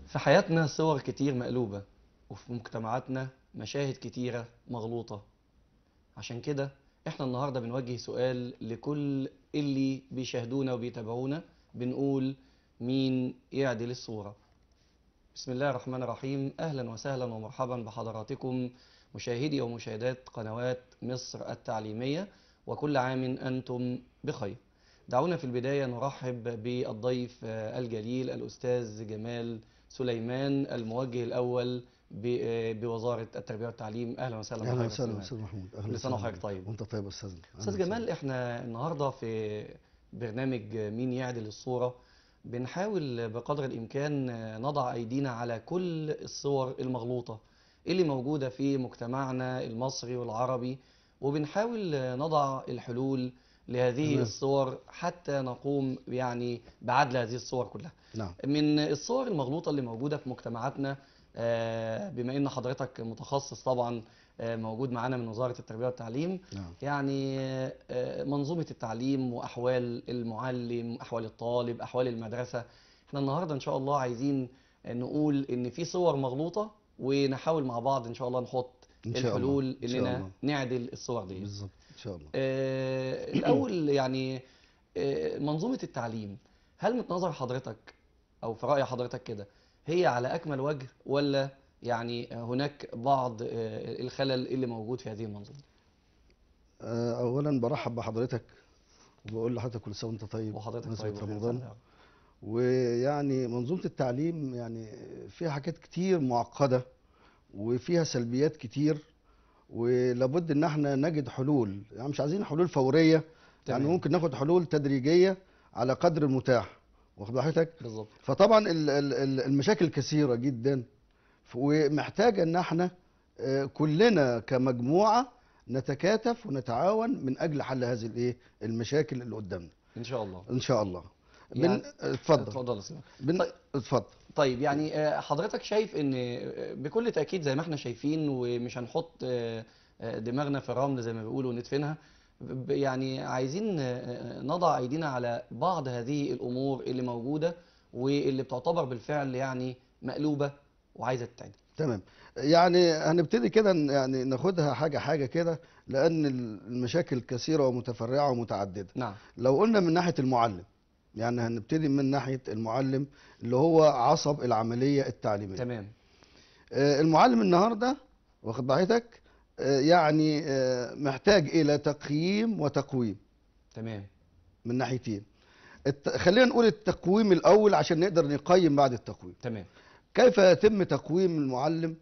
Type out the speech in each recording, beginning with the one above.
في حياتنا صور كتير مقلوبة وفي مجتمعاتنا مشاهد كتيرة مغلوطة عشان كده احنا النهاردة بنوجه سؤال لكل اللي بيشاهدونا وبيتابعونا بنقول مين يعدل الصورة بسم الله الرحمن الرحيم أهلا وسهلا ومرحبا بحضراتكم مشاهدي ومشاهدات قنوات مصر التعليمية وكل عام أنتم بخير دعونا في البداية نرحب بالضيف آه، الجليل الأستاذ جمال سليمان الموجه الأول ب- بوزارة التربية والتعليم أهلا وسهلا اهلا بحضرتك وسهلا سليمان. استاذ محمود كل اهلا سنة وسهلا وحضرتك طيب. وانت طيب يا استاذنا أستاذ أهلاً جمال وسهلاً. احنا النهاردة في برنامج مين يعدل الصورة بنحاول بقدر الإمكان نضع أيدينا على كل الصور المغلوطة اللي موجودة في مجتمعنا المصري والعربي وبنحاول نضع الحلول لهذه تمام. الصور حتى نقوم يعني بعدل هذه الصور كلها نعم من الصور المغلوطة اللي موجودة في مجتمعاتنا آه، بما ان حضرتك متخصص طبعا آه، موجود معانا من وزارة التربية والتعليم نعم يعني آه، منظومة التعليم وأحوال المعلم أحوال الطالب أحوال المدرسة احنا النهاردة إن شاء الله عايزين نقول إن في صور مغلوطة ونحاول مع بعض إن شاء الله نحط ان شاء الله الحلول ان شاء إننا الله نعدل الصور دي بالظبط ان شاء الله آه، الأول يعني آه، منظومة التعليم هل من نظر حضرتك أو في رأي حضرتك كده هي على أكمل وجه ولا يعني هناك بعض آه، الخلل اللي موجود في هذه المنظومة؟ آه، اولا برحب بحضرتك وبقول لحضرتك كل سنه وانت طيب وحضرتك بمناسبة طيب وخير. رمضان ويعني منظومه التعليم يعني فيها حاجات كتير معقده وفيها سلبيات كتير ولابد ان احنا نجد حلول يعني مش عايزين حلول فوريه يعني تمام. ممكن ناخد حلول تدريجيه على قدر المتاح واخد بال حضرتك بالظبط فطبعا ال- ال- ال- المشاكل كثيره جدا ف- ومحتاجه ان احنا آه، كلنا كمجموعه نتكاتف ونتعاون من اجل حل هذه الايه المشاكل اللي قدامنا ان شاء الله ان شاء الله يعني- من اتفضل اتفضل يا سيدي. بن... طيب. اتفضل طيب يعني آه، حضرتك شايف ان آه، بكل تاكيد زي ما احنا شايفين ومش هنحط آه، آه، دماغنا في الرمل زي ما بيقولوا وندفنها ب- يعني عايزين آه، آه، نضع ايدينا على بعض هذه الامور اللي موجوده واللي بتعتبر بالفعل يعني مقلوبه وعايزه تتعدل تمام يعني هنبتدي كده ن- يعني ناخدها حاجه حاجه كده لان المشاكل كثيره ومتفرعه ومتعدده نعم لو قلنا من ناحيه المعلم يعني هنبتدي من ناحيه المعلم اللي هو عصب العمليه التعليميه تمام آه، المعلم النهارده واخد بعيتك يعني آه، محتاج الى تقييم وتقويم تمام من ناحيتين الت... خلينا نقول التقويم الاول عشان نقدر نقيم بعد التقويم تمام كيف يتم تقويم المعلم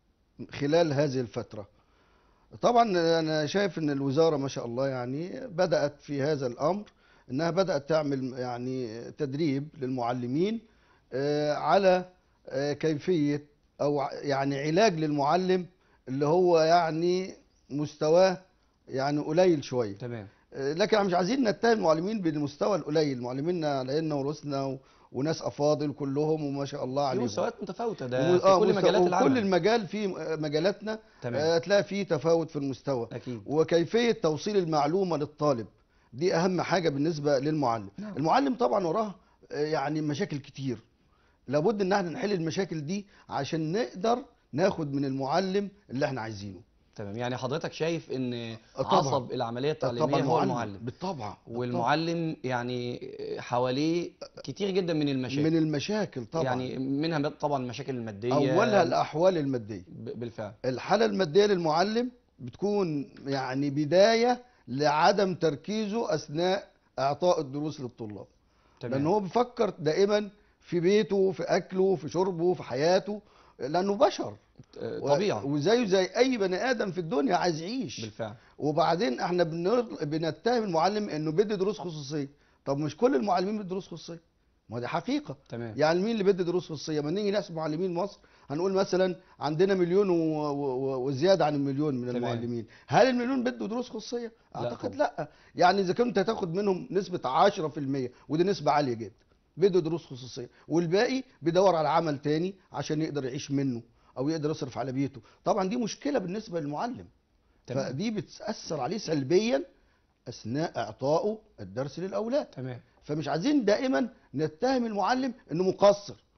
خلال هذه الفتره طبعا انا شايف ان الوزاره ما شاء الله يعني بدات في هذا الامر انها بدات تعمل يعني تدريب للمعلمين آه، على آه، كيفيه او ع- يعني علاج للمعلم اللي هو يعني مستواه يعني قليل شويه تمام آه، لكن احنا مش عايزين نتهم المعلمين بالمستوى القليل معلمينا على عيننا وراسنا و- وناس افاضل كلهم وما شاء الله في عليهم مستويات متفاوته وم- ده في آه، كل مست- مجالات وكل العمل المجال في م- مجالاتنا تمام آه، تلاقي فيه تفاوت في المستوى اكيد وكيفيه توصيل المعلومه للطالب دي اهم حاجه بالنسبه للمعلم نعم. المعلم طبعا وراه آه، يعني مشاكل كتير لابد ان احنا نحل المشاكل دي عشان نقدر ناخد من المعلم اللي احنا عايزينه تمام يعني حضرتك شايف ان طبعاً. عصب العمليه التعليميه هو المعلم بالطبع والمعلم يعني حواليه كتير جدا من المشاكل من المشاكل طبعا يعني منها طبعا المشاكل الماديه اولها الاحوال الماديه ب- بالفعل الحاله الماديه للمعلم بتكون يعني بدايه لعدم تركيزه اثناء اعطاء الدروس للطلاب لان تمام هو بيفكر دائما في بيته في اكله في شربه في حياته لانه بشر آه، و- طبيعه وزيه زي اي بني ادم في الدنيا عايز يعيش بالفعل وبعدين احنا بنر- بنتهم المعلم انه بيدي دروس خصوصيه طب مش كل المعلمين بيدوا دروس خصوصيه ما دي حقيقه تمام يعني مين اللي بيدي دروس خصوصيه ما نيجي نحسب معلمين مصر هنقول مثلا عندنا مليون و... و... وزياده عن المليون من تمام. المعلمين هل المليون بيدوا دروس خصوصيه لا اعتقد طبعا. لا يعني اذا كنت هتاخد منهم نسبه 10% ودي نسبه عاليه جدا بيدوا دروس خصوصيه والباقي بيدور على عمل تاني عشان يقدر يعيش منه او يقدر يصرف على بيته طبعا دي مشكله بالنسبه للمعلم تمام فدي بتاثر عليه سلبيا اثناء اعطائه الدرس للاولاد تمام فمش عايزين دائما نتهم المعلم انه مقصر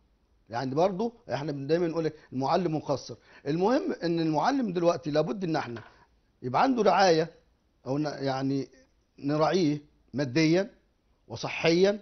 يعني برضو احنا دايما نقول لك المعلم مقصر المهم ان المعلم دلوقتي لابد ان احنا يبقى عنده رعايه او ن- يعني نراعيه ماديا وصحيا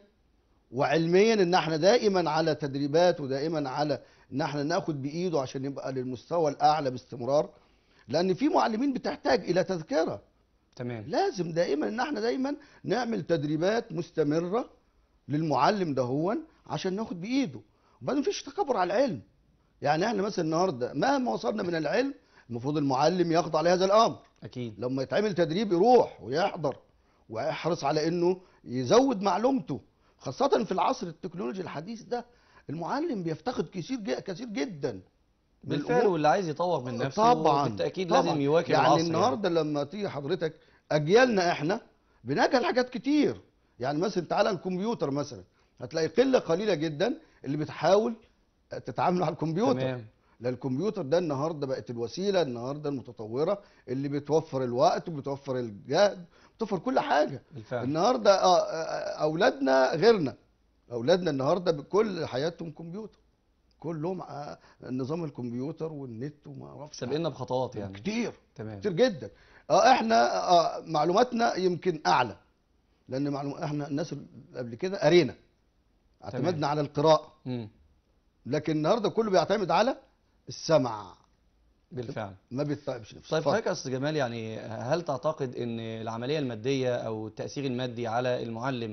وعلميا ان احنا دائما على تدريبات ودائما على ان احنا ناخد بايده عشان يبقى للمستوى الاعلى باستمرار لان في معلمين بتحتاج الى تذكره تمام لازم دائما ان احنا دايما نعمل تدريبات مستمره للمعلم دهون عشان ناخد بايده وبعدين مفيش تكبر على العلم يعني احنا مثلا النهارده مهما وصلنا من العلم المفروض المعلم يخضع لهذا الامر اكيد لما يتعمل تدريب يروح ويحضر ويحرص على انه يزود معلومته خاصة في العصر التكنولوجي الحديث ده المعلم بيفتقد كثير ج- كثير جدا بالفعل بالأمور- واللي عايز يطور من نفسه طبعا بالتاكيد طبعا. لازم يواكب يعني العصر النهارده لما تيجي حضرتك اجيالنا احنا بنجهل حاجات كتير يعني مثلا تعالى الكمبيوتر مثلا هتلاقي قله قليله جدا اللي بتحاول تتعامل مع الكمبيوتر تمام لا الكمبيوتر ده النهارده بقت الوسيله النهارده المتطوره اللي بتوفر الوقت وبتوفر الجهد بتوفر كل حاجه بالفعل النهارده آه، آه، اولادنا غيرنا اولادنا النهارده بكل حياتهم كمبيوتر كلهم آه، نظام الكمبيوتر والنت وما اعرفش سابقنا بخطوات يعني كتير تمام كتير جدا اه احنا آه معلوماتنا يمكن اعلى لان معلوم احنا الناس اللي قبل كده قرينا اعتمدنا على القراءه مم. لكن النهارده كله بيعتمد على السمع بالفعل ما بيتعبش نفسه طيب اتفضل. حضرتك يا استاذ جمال يعني هل تعتقد ان العمليه الماديه او التاثير المادي على المعلم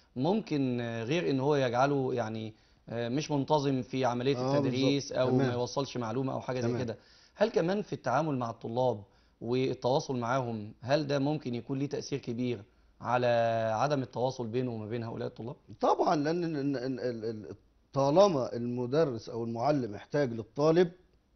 ممكن آه، غير ان هو يجعله يعني آه، مش منتظم في عمليه آه، التدريس بالظبط. او ما تمام. يوصلش معلومه او حاجه زي تمام. كده هل كمان في التعامل مع الطلاب والتواصل معاهم هل ده ممكن يكون ليه تاثير كبير على عدم التواصل بينه وما بين هؤلاء الطلاب طبعا لان ال- ال- ال- ال- ال- طالما المدرس او المعلم محتاج للطالب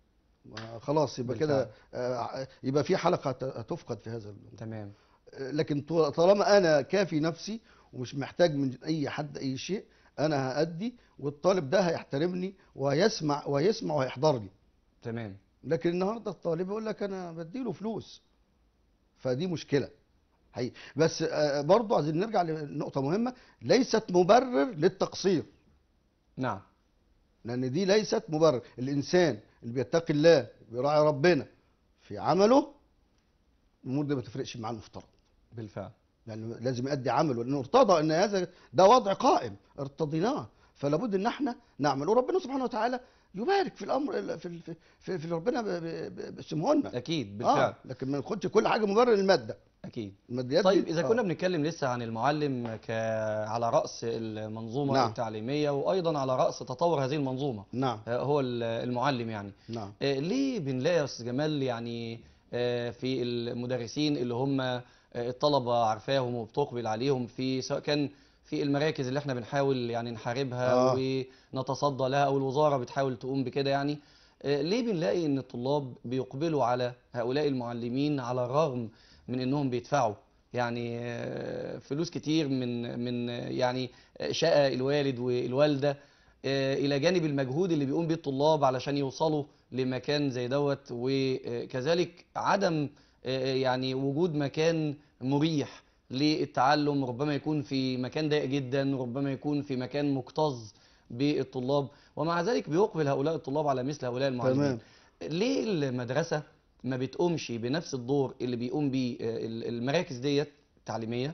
ما خلاص يبقى كده آه، يبقى في حلقه هت- هتفقد في هذا الأمر. تمام لكن طو- طالما انا كافي نفسي ومش محتاج من اي حد اي شيء انا هأدي والطالب ده هيحترمني وهيسمع وهيسمع وهيحضر لي تمام لكن النهارده الطالب يقول لك انا بديله فلوس فدي مشكله حقيقي بس آه، برضو عايزين نرجع لنقطه مهمه ليست مبرر للتقصير نعم لان دي ليست مبرر الانسان اللي بيتقي الله ويراعي ربنا في عمله الامور دي ما تفرقش معاه المفترض بالفعل يعني لازم يؤدي عمله لانه ارتضى ان هذا ده وضع قائم ارتضيناه فلا بد ان احنا نعمل وربنا سبحانه وتعالى يبارك في الامر في في, في, في ربنا ب- ب- ب- بيسمه لنا اكيد بالفعل آه لكن ما ناخدش كل حاجه مبرر للماده اكيد الماديات طيب دي- إذا آه. كنا بنتكلم لسه عن المعلم ك... على رأس المنظومة نعم. التعليمية وأيضا على رأس تطور هذه المنظومة نعم آه، هو ال- المعلم يعني نعم آه، ليه بنلاقي يا أستاذ جمال يعني آه، في المدرسين اللي هم آه، الطلبة عارفاهم وبتقبل عليهم في سواء كان في المراكز اللي احنا بنحاول يعني نحاربها آه. ونتصدى لها أو الوزارة بتحاول تقوم بكده يعني آه، ليه بنلاقي ان الطلاب بيقبلوا على هؤلاء المعلمين على الرغم من انهم بيدفعوا يعني آه، فلوس كتير من من آه، يعني آه، شقة الوالد والوالدة آه، الى جانب المجهود اللي بيقوم بيه الطلاب علشان يوصلوا لمكان زي دوت وكذلك عدم آه، يعني وجود مكان مريح للتعلم ربما يكون في مكان ضيق جدا ربما يكون في مكان مكتظ بالطلاب ومع ذلك بيقبل هؤلاء الطلاب على مثل هؤلاء المعلمين تمام ليه المدرسة ما بتقومش بنفس الدور اللي بيقوم بيه آه، ال- المراكز ديت التعليمية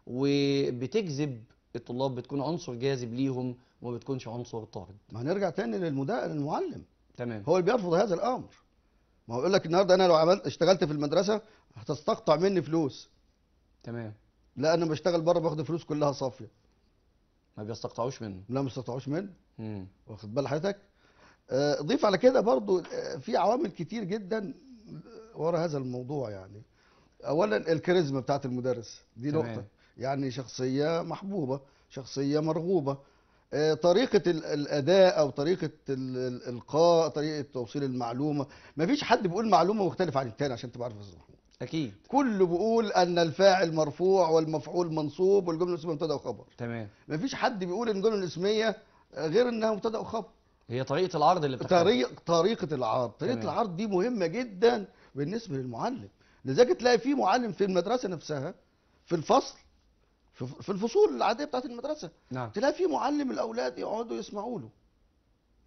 وبتجذب الطلاب بتكون عنصر جاذب ليهم وما بتكونش عنصر طارد ما هنرجع تاني للمدا... للمعلم تمام هو اللي بيرفض هذا الامر ما هو يقول لك النهارده انا لو عملت اشتغلت في المدرسه هتستقطع مني فلوس تمام لا انا بشتغل بره باخد فلوس كلها صافيه ما بيستقطعوش منه لا ما استطاعوش مني مم. واخد بال حضرتك آه، ضيف على كده برضو آه، في عوامل كتير جدا ورا هذا الموضوع يعني اولا الكاريزما بتاعت المدرس دي تمام. نقطه يعني شخصيه محبوبه شخصيه مرغوبه آه، طريقه ال- الاداء او طريقه ال- الالقاء طريقه توصيل المعلومه ما فيش حد بيقول معلومه مختلفه عن التاني عشان تبقى عارف يا أستاذ محمود. اكيد كله بيقول ان الفاعل مرفوع والمفعول منصوب والجمله الاسميه مبتدا وخبر تمام ما فيش حد بيقول ان الجمله الاسميه غير انها مبتدا وخبر هي طريقة العرض اللي بتختلف طريق طريقه العرض طريقه تمام. العرض دي مهمه جدا بالنسبه للمعلم لذلك تلاقي في معلم في المدرسه نفسها في الفصل في في الفصول العاديه بتاعت المدرسه نعم تلاقي في معلم الاولاد يقعدوا يسمعوا له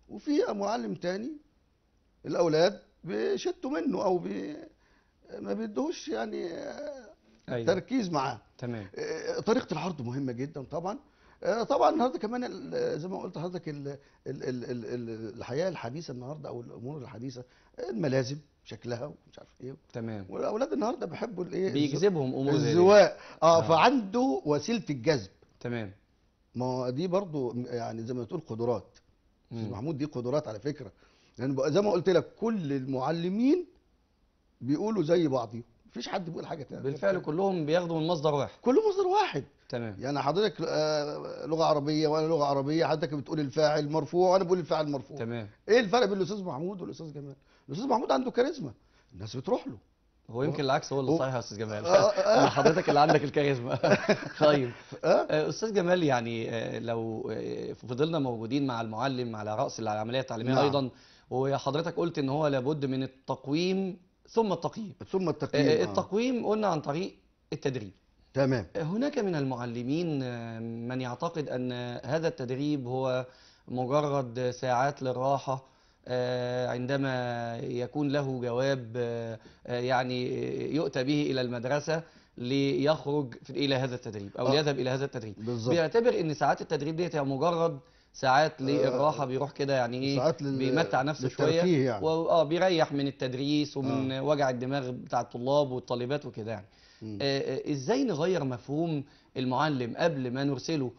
وفي معلم تاني الاولاد بيشتوا منه او بي ما بيدوش يعني آه، ايوه تركيز معاه تمام آه، طريقه العرض مهمه جدا طبعا آه، طبعا النهارده كمان ال- زي ما قلت لحضرتك ال- ال- ال- ال- ال- الحياه الحديثه النهارده او الامور الحديثه الملازم شكلها ومش عارف ايه تمام والاولاد النهارده بيحبوا الايه بيجذبهم امور زي دي. الزواق اه آه. فعنده وسيله الجذب تمام ما هو دي برضو يعني زي ما تقول قدرات أستاذ مم. محمود دي قدرات على فكره يعني بقى زي ما قلت لك كل المعلمين بيقولوا زي بعضهم مفيش حد بيقول حاجه تانية بالفعل كلهم بياخدوا من مصدر واحد كله مصدر واحد تمام يعني حضرتك آه، لغه عربيه وانا لغه عربيه حضرتك بتقول الفاعل مرفوع وانا بقول الفاعل مرفوع تمام ايه الفرق بين الاستاذ محمود والاستاذ جمال الاستاذ محمود عنده كاريزما الناس بتروح له هو يمكن العكس هو اللي هو- صحيح يا استاذ جمال آه، آه. أنا حضرتك اللي عندك الكاريزما طيب اه آه، استاذ جمال يعني آه، لو آه، فضلنا موجودين مع المعلم على راس العمليه التعليميه نعم. ايضا وحضرتك قلت ان هو لابد من التقويم ثم التقييم ثم آه، التقييم آه. التقويم قلنا عن طريق التدريب تمام هناك من المعلمين آه، من يعتقد أن هذا التدريب هو مجرد ساعات للراحة آه، عندما يكون له جواب آه، آه، يعني يؤتى به إلى المدرسة ليخرج في- إلى هذا التدريب أو آه. يذهب إلى هذا التدريب بالظبط بيعتبر أن ساعات التدريب ديت هي مجرد ساعات للراحة بيروح كده يعني إيه ساعات لل... بيمتع نفسه شوية للترفيه يعني واه بيريح من التدريس ومن وجع الدماغ بتاع الطلاب والطالبات وكده يعني مم. آه، آه، ازاي نغير مفهوم المعلم قبل ما نرسله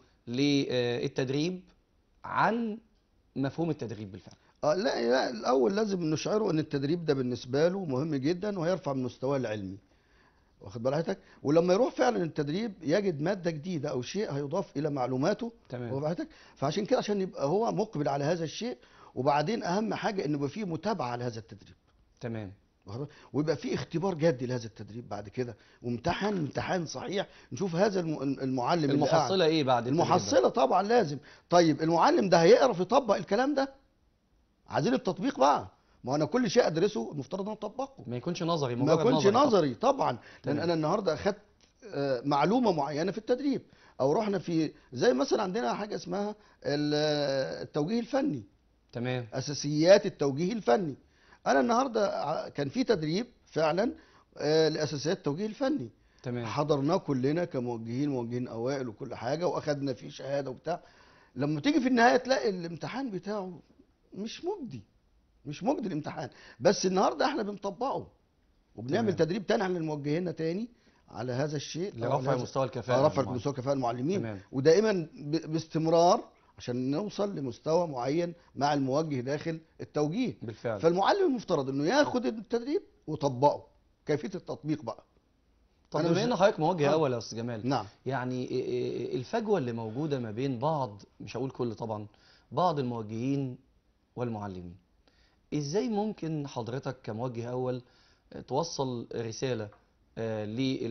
للتدريب عن مفهوم التدريب بالفعل اه لا, لا الاول لازم نشعره ان التدريب ده بالنسبه له مهم جدا وهيرفع من مستواه العلمي واخد بال حضرتك ولما يروح فعلا التدريب يجد ماده جديده او شيء هيضاف الى معلوماته واخد تمام بال حضرتك فعشان كده عشان يبقى هو مقبل على هذا الشيء وبعدين اهم حاجه انه يبقى فيه متابعه على هذا التدريب تمام واخد بالك؟ ويبقى فيه اختبار جدي لهذا التدريب بعد كده وامتحان امتحان صحيح نشوف هذا الم- المعلم اللي قاعد. المحصله ايه بعد التدريب ده؟ المحصله طبعا لازم طيب المعلم ده هيعرف يطبق الكلام ده عايزين التطبيق بقى ما انا كل شيء ادرسه المفترض ان أنا اطبقه ما يكونش نظري ما مجرد يكونش نظري فقط. نظري طبعا لان تمام. انا النهارده اخدت آه، معلومه معينه في التدريب او رحنا في زي مثلا عندنا حاجه اسمها ال- آه، التوجيه الفني تمام اساسيات التوجيه الفني انا النهارده ع- كان في تدريب فعلا آه، لاساسيات التوجيه الفني تمام حضرناه كلنا كموجهين موجهين اوائل وكل حاجه واخدنا فيه شهاده وبتاع لما تيجي في النهايه تلاقي الامتحان بتاعه مش مجدي مش مجدي الامتحان بس النهارده احنا بنطبقه وبنعمل تمام. تدريب تاني على الموجهين تاني على هذا الشيء أو على لرفع هذا- مستوى آه، الكفاءه رفع للمعلم. مستوى كفاءه المعلمين تمام ودائما ب- باستمرار عشان نوصل لمستوى معين مع الموجه داخل التوجيه بالفعل فالمعلم المفترض انه ياخد التدريب ويطبقه كيفيه التطبيق بقى طب أنا بما مش- ان حضرتك موجه آه. اول يا استاذ جمال نعم يعني إيه- إيه الفجوة اللي موجودة ما بين بعض مش هقول كل طبعا بعض الموجهين والمعلمين ازاي ممكن حضرتك كموجه اول آه، توصل رسالة آه،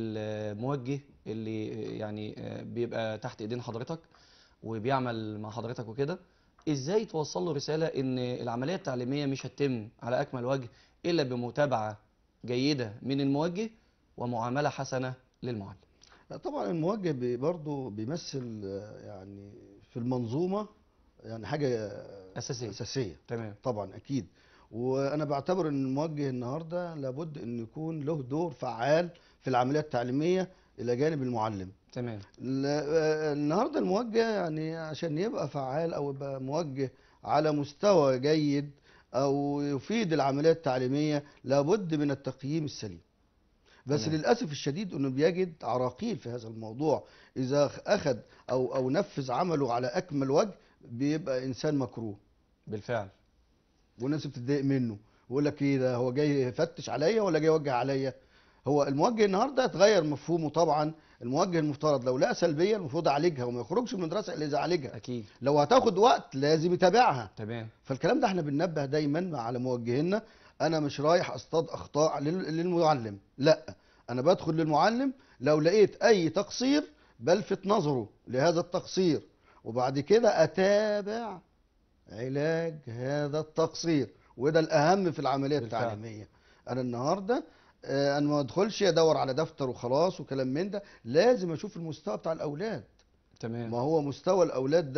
للموجه اللي آه، يعني آه، بيبقى تحت ايدين حضرتك وبيعمل مع حضرتك وكده ازاي توصل له رسالة ان العملية التعليمية مش هتتم على اكمل وجه الا بمتابعة جيدة من الموجه ومعاملة حسنة للمعلم طبعا الموجه بي- برضه بيمثل آه، يعني في المنظومه يعني حاجه أساسية. اساسيه تمام طبعا اكيد وانا بعتبر ان الموجه النهارده لابد ان يكون له دور فعال في العمليه التعليميه الى جانب المعلم تمام ل- آه، النهارده الموجه يعني عشان يبقى فعال او يبقى موجه على مستوى جيد او يفيد العمليه التعليميه لابد من التقييم السليم بس تمام. للاسف الشديد انه بيجد عراقيل في هذا الموضوع اذا اخذ او او نفذ عمله على اكمل وجه بيبقى انسان مكروه بالفعل والناس بتتضايق منه ويقول لك ايه ده هو جاي يفتش عليا ولا جاي يوجه عليا هو الموجه النهارده اتغير مفهومه طبعا الموجه المفترض لو لقى سلبيه المفروض يعالجها وما يخرجش من المدرسه الا اذا عالجها اكيد لو هتاخد وقت لازم يتابعها تمام فالكلام ده احنا بننبه دايما على موجهينا انا مش رايح اصطاد اخطاء لل- للمعلم لا انا بدخل للمعلم لو لقيت اي تقصير بلفت نظره لهذا التقصير وبعد كده اتابع علاج هذا التقصير وده الاهم في العمليه بالفعل. التعليميه انا النهارده آه، انا ما ادخلش ادور على دفتر وخلاص وكلام من ده لازم اشوف المستوى بتاع الاولاد تمام ما هو مستوى الاولاد ده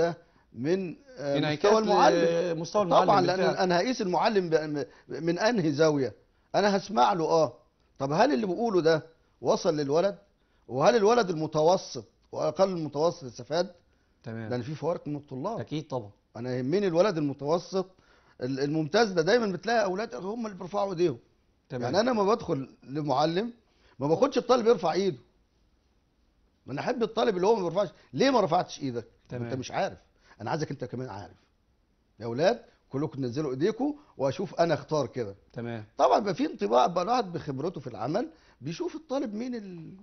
من آه، انعكاس مستوى المعلم ل- مستوى المعلم طبعا لان بالفعل. انا هقيس المعلم ب- من انهي زاويه انا هسمع له اه طب هل اللي بقوله ده وصل للولد وهل الولد المتوسط واقل المتوسط استفاد تمام لان في فوارق من الطلاب اكيد طبعا انا يهمني الولد المتوسط ال- الممتاز ده دايما بتلاقي اولاد هم اللي بيرفعوا ايديهم تمام يعني انا لما بدخل لمعلم ما باخدش الطالب يرفع ايده ما انا احب الطالب اللي هو ما بيرفعش ليه ما رفعتش ايدك تمام. انت مش عارف انا عايزك انت كمان عارف يا اولاد كلكم تنزلوا ايديكم واشوف انا اختار كده تمام طبعا بقى في انطباع بقى الواحد بخبرته في العمل بيشوف الطالب مين ال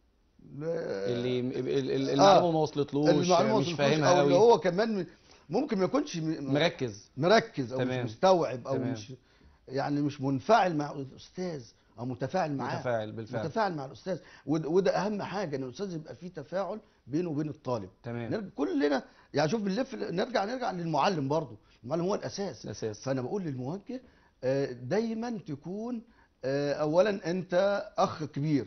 اللي ال- ال- ال- آه. المعلومه ما وصلتلوش المعلومه مش وصلتلوش فاهمها او اللي قوي هو كمان ممكن ما يكونش م- مركز مركز او تمام. مش مستوعب او تمام. مش يعني مش منفعل مع الاستاذ او متفاعل معاه متفاعل بالفعل متفاعل مع الاستاذ وده, وده اهم حاجه ان الاستاذ يبقى فيه تفاعل بينه وبين الطالب تمام نرجع كلنا يعني شوف بنلف نرجع نرجع للمعلم برضه المعلم هو الاساس الاساس فانا بقول للموجه آه، دايما تكون آه، اولا انت اخ كبير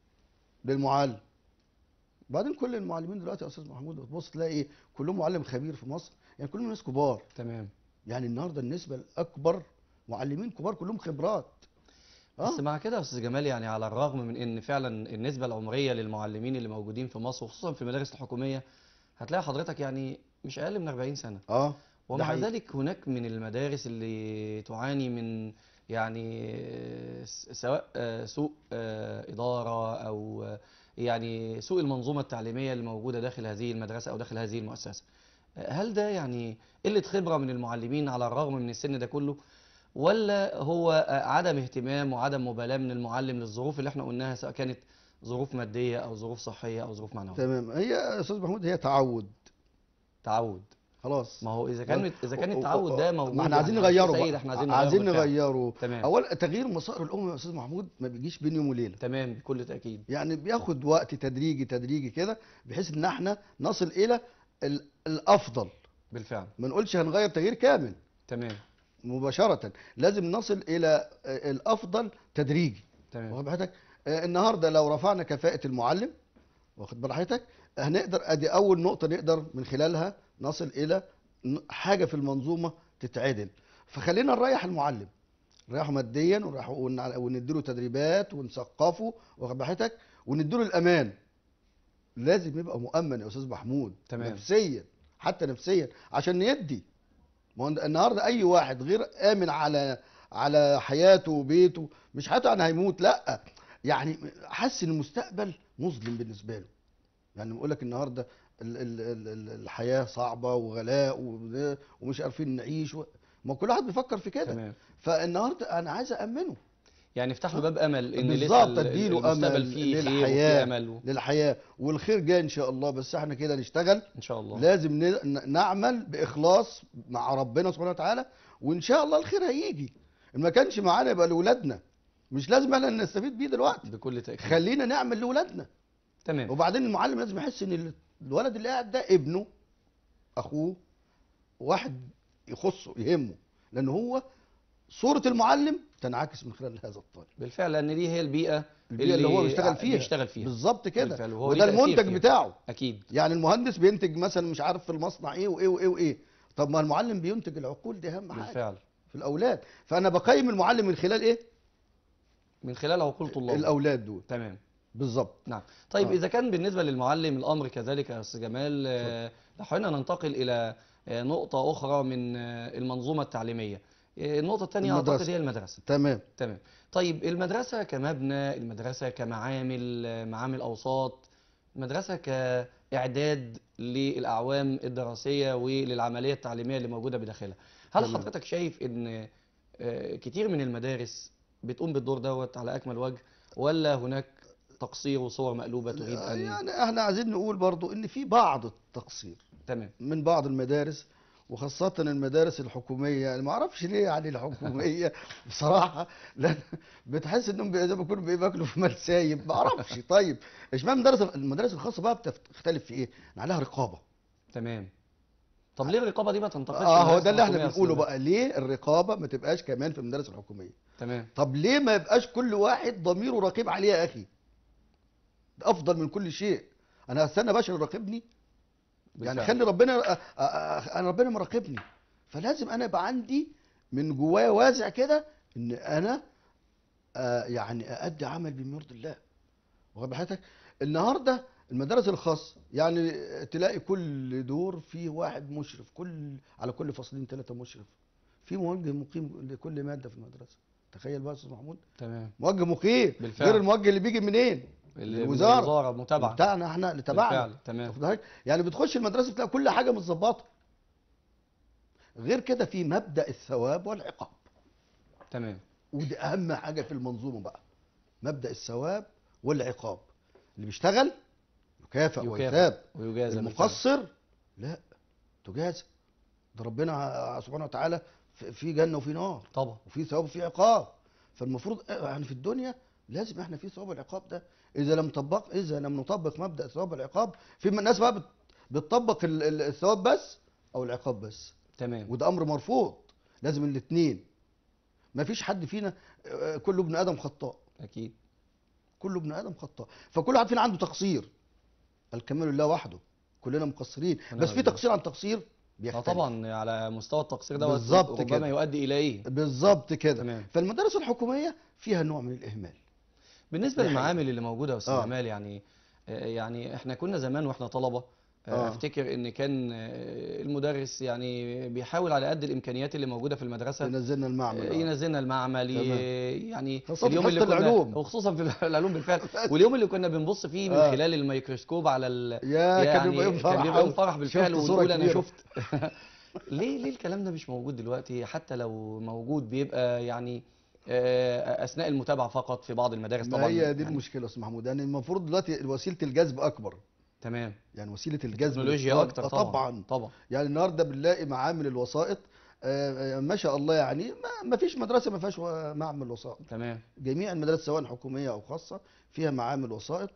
للمعلم بعدين كل المعلمين دلوقتي يا استاذ محمود بتبص تلاقي ايه كلهم معلم خبير في مصر يعني كلهم ناس كبار تمام يعني النهارده النسبه الاكبر معلمين كبار كلهم خبرات بس اه مع كده يا استاذ جمال يعني على الرغم من ان فعلا النسبه العمريه للمعلمين اللي موجودين في مصر وخصوصا في المدارس الحكوميه هتلاقي حضرتك يعني مش اقل من 40 سنه اه ده ومع حقيقي. ذلك هناك من المدارس اللي تعاني من يعني آه، س- سواء آه، سوء آه، إدارة أو آه، يعني سوء المنظومة التعليمية اللي موجودة داخل هذه المدرسة أو داخل هذه المؤسسة آه، هل ده يعني قلة خبرة من المعلمين على الرغم من السن ده كله ولا هو آه، عدم اهتمام وعدم مبالاة من المعلم للظروف اللي احنا قلناها سواء كانت ظروف مادية أو ظروف صحية أو ظروف معنوية تمام هي يا استاذ محمود هي تعود تعود خلاص ما هو إذا كان اذا كان و- و- التعود ده موجود ما احنا عايزين يعني نغيره سيد بقى احنا عايزين عايزين بالفعل. نغيره تمام اول تغيير مسار الامه يا استاذ محمود ما بيجيش بين يوم وليله تمام بكل تأكيد يعني بياخد وقت تدريجي تدريجي كده بحيث ان احنا نصل الى ال- الافضل بالفعل ما نقولش هنغير تغيير كامل تمام مباشره لازم نصل الى آه، الافضل تدريجي تمام واخد حضرتك آه، النهارده لو رفعنا كفاءه المعلم واخد بال حضرتك هنقدر ادي اول نقطه نقدر من خلالها نصل الى ن- حاجه في المنظومه تتعدل فخلينا نريح المعلم نريحه ماديا ونريحه ون- ونديله تدريبات ونثقفه واخد بال حضرتك ونديله الامان لازم يبقى مؤمن يا استاذ محمود تمام. نفسيا حتى نفسيا عشان يدي ما هو النهارده اي واحد غير امن على على حياته وبيته مش حياته يعني هيموت لا يعني حاسس ان المستقبل مظلم بالنسبه له يعني بقول لك النهارده ال ال ال ال الحياه صعبه وغلاء وده ومش عارفين نعيش و... ما كل واحد بيفكر في كده تمام فالنهارده انا عايز امنه يعني افتح له باب امل ان لسه بالظبط ال- اديله المستقبل امل فيه خير وفيه للحياه امل و... للحياه والخير جاي ان شاء الله بس احنا كده نشتغل ان شاء الله لازم ن- ن- نعمل باخلاص مع ربنا سبحانه وتعالى وان شاء الله الخير هيجي إن ما كانش معانا يبقى لاولادنا مش لازم احنا نستفيد بيه دلوقتي بكل تاكيد خلينا نعمل لاولادنا تمام وبعدين المعلم لازم يحس ان ال- الولد اللي قاعد ده ابنه اخوه واحد يخصه يهمه لان هو صورة المعلم تنعكس من خلال هذا الطالب بالفعل لان دي هي البيئه البيئة اللي هو بيشتغل فيها بيشتغل فيها بالظبط كده بالفعل، وهو وده ليه تأثير المنتج فيها. بتاعه اكيد يعني المهندس بينتج مثلا مش عارف في المصنع ايه وايه وايه وايه طب ما المعلم بينتج العقول دي اهم حاجه بالفعل في الاولاد فانا بقيم المعلم من خلال ايه من خلال عقول طلاب الاولاد دول تمام بالظبط نعم طيب آه. اذا كان بالنسبه للمعلم الامر كذلك يا استاذ جمال آه، دعونا ننتقل الى آه، نقطه اخرى من آه، المنظومه التعليميه آه، النقطه الثانيه اعتقد المدرسة. هي المدرسه تمام تمام طيب المدرسة كمبنى المدرسة كمعامل آه، معامل أوساط المدرسة كإعداد للأعوام الدراسية وللعملية التعليمية اللي موجودة بداخلها هل تمام. حضرتك شايف إن آه، كتير من المدارس بتقوم بالدور دوت على أكمل وجه ولا هناك تقصير وصور مقلوبة تريد أن يعني احنا عايزين نقول برضو ان في بعض التقصير تمام من بعض المدارس وخاصة المدارس الحكومية أنا ما اعرفش ليه يعني الحكومية بصراحة لأن بتحس انهم بي- زي ما يكونوا بي- بياكلوا في مال سايب ما اعرفش طيب اشمعنى المدارس المدارس الخاصة بقى بتختلف في ايه؟ إن عليها رقابة تمام طب ليه الرقابة دي ما تنتقلش اه هو للمدارس ده اللي احنا الحكومية يا بنقوله أستاذ؟ بقى ليه الرقابة ما تبقاش كمان في المدارس الحكومية؟ تمام طب ليه ما يبقاش كل واحد ضميره رقيب عليه يا اخي؟ ده افضل من كل شيء انا هستنى باشا يراقبني يعني بالفعل. خلي ربنا أ- أ- أ- انا ربنا مراقبني فلازم انا يبقى عندي من جوايا وازع كده ان انا آه، يعني أأدي عمل بما يرضي الله واخد بحياتك النهارده المدارس الخاصه يعني تلاقي كل دور فيه واحد مشرف كل على كل فصلين ثلاثه مشرف في موجه مقيم لكل ماده في المدرسه تخيل بقى يا استاذ محمود تمام موجه مقيم بالفعل. غير الموجه اللي بيجي منين ال- الوزارة. الوزاره متابعه بتاعنا احنا اللي تبعنا بالفعل تمام واخد بالك؟ يعني بتخش المدرسه تلاقي كل حاجه متظبطه غير كده في مبدا الثواب والعقاب تمام ودي اهم حاجه في المنظومه بقى مبدا الثواب والعقاب اللي بيشتغل يكافئ يكافئ ويثاب ويجازى بالفعل. المقصر لا تجازى ده ربنا سبحانه وتعالى في- في جنه وفي نار طبعا وفي ثواب وفي عقاب فالمفروض يعني في الدنيا لازم احنا في ثواب العقاب ده اذا لم طبق اذا لم نطبق مبدا الثواب والعقاب في من الناس بقى بت- بتطبق ال- ال- الثواب بس او العقاب بس تمام وده امر مرفوض لازم الاثنين ما فيش حد فينا آه، كله ابن ادم خطاء اكيد كله ابن ادم خطاء فكل واحد فينا عنده تقصير الكمال لله وحده كلنا مقصرين ونعم بس في بالله. تقصير عن تقصير اه بيختلف طبعا على مستوى التقصير دوت بالظبط ربما كده. يؤدي الى ايه بالظبط كده تمام. فالمدارس الحكوميه فيها نوع من الاهمال بالنسبه دي حقيقة. للمعامل اللي موجوده يا استاذ آه. جمال يعني آه، يعني احنا كنا زمان واحنا طلبه آه، آه. افتكر ان كان آه، المدرس يعني بيحاول على قد الامكانيات اللي موجوده في المدرسه ينزلنا المعمل آه، آه. ينزلنا المعمل ي- تمام. يعني خاصة اليوم في اللي حصة كنا العلوم. وخصوصا في العلوم بالفعل واليوم اللي كنا بنبص فيه من آه. خلال الميكروسكوب على ال... يا كان يعني بيبقى يوم فرح كان بيبقى يوم أوي. فرح بالفعل شفت صورة ونقول انا كبيرة. شفت ليه ليه الكلام ده مش موجود دلوقتي حتى لو موجود بيبقى يعني آه، اثناء المتابعه فقط في بعض المدارس ما طبعا هي دي يعني المشكله يا استاذ محمود يعني المفروض دلوقتي وسيله الجذب اكبر تمام يعني وسيله الجذب تكنولوجيا للطلاب- اكتر آه طبعا طبعا طبعا يعني النهارده بنلاقي معامل الوسائط آه، آه، ما شاء الله يعني ما- ما فيش مدرسه ما فيهاش و- معمل وسائط تمام جميع المدارس سواء حكوميه او خاصه فيها معامل وسائط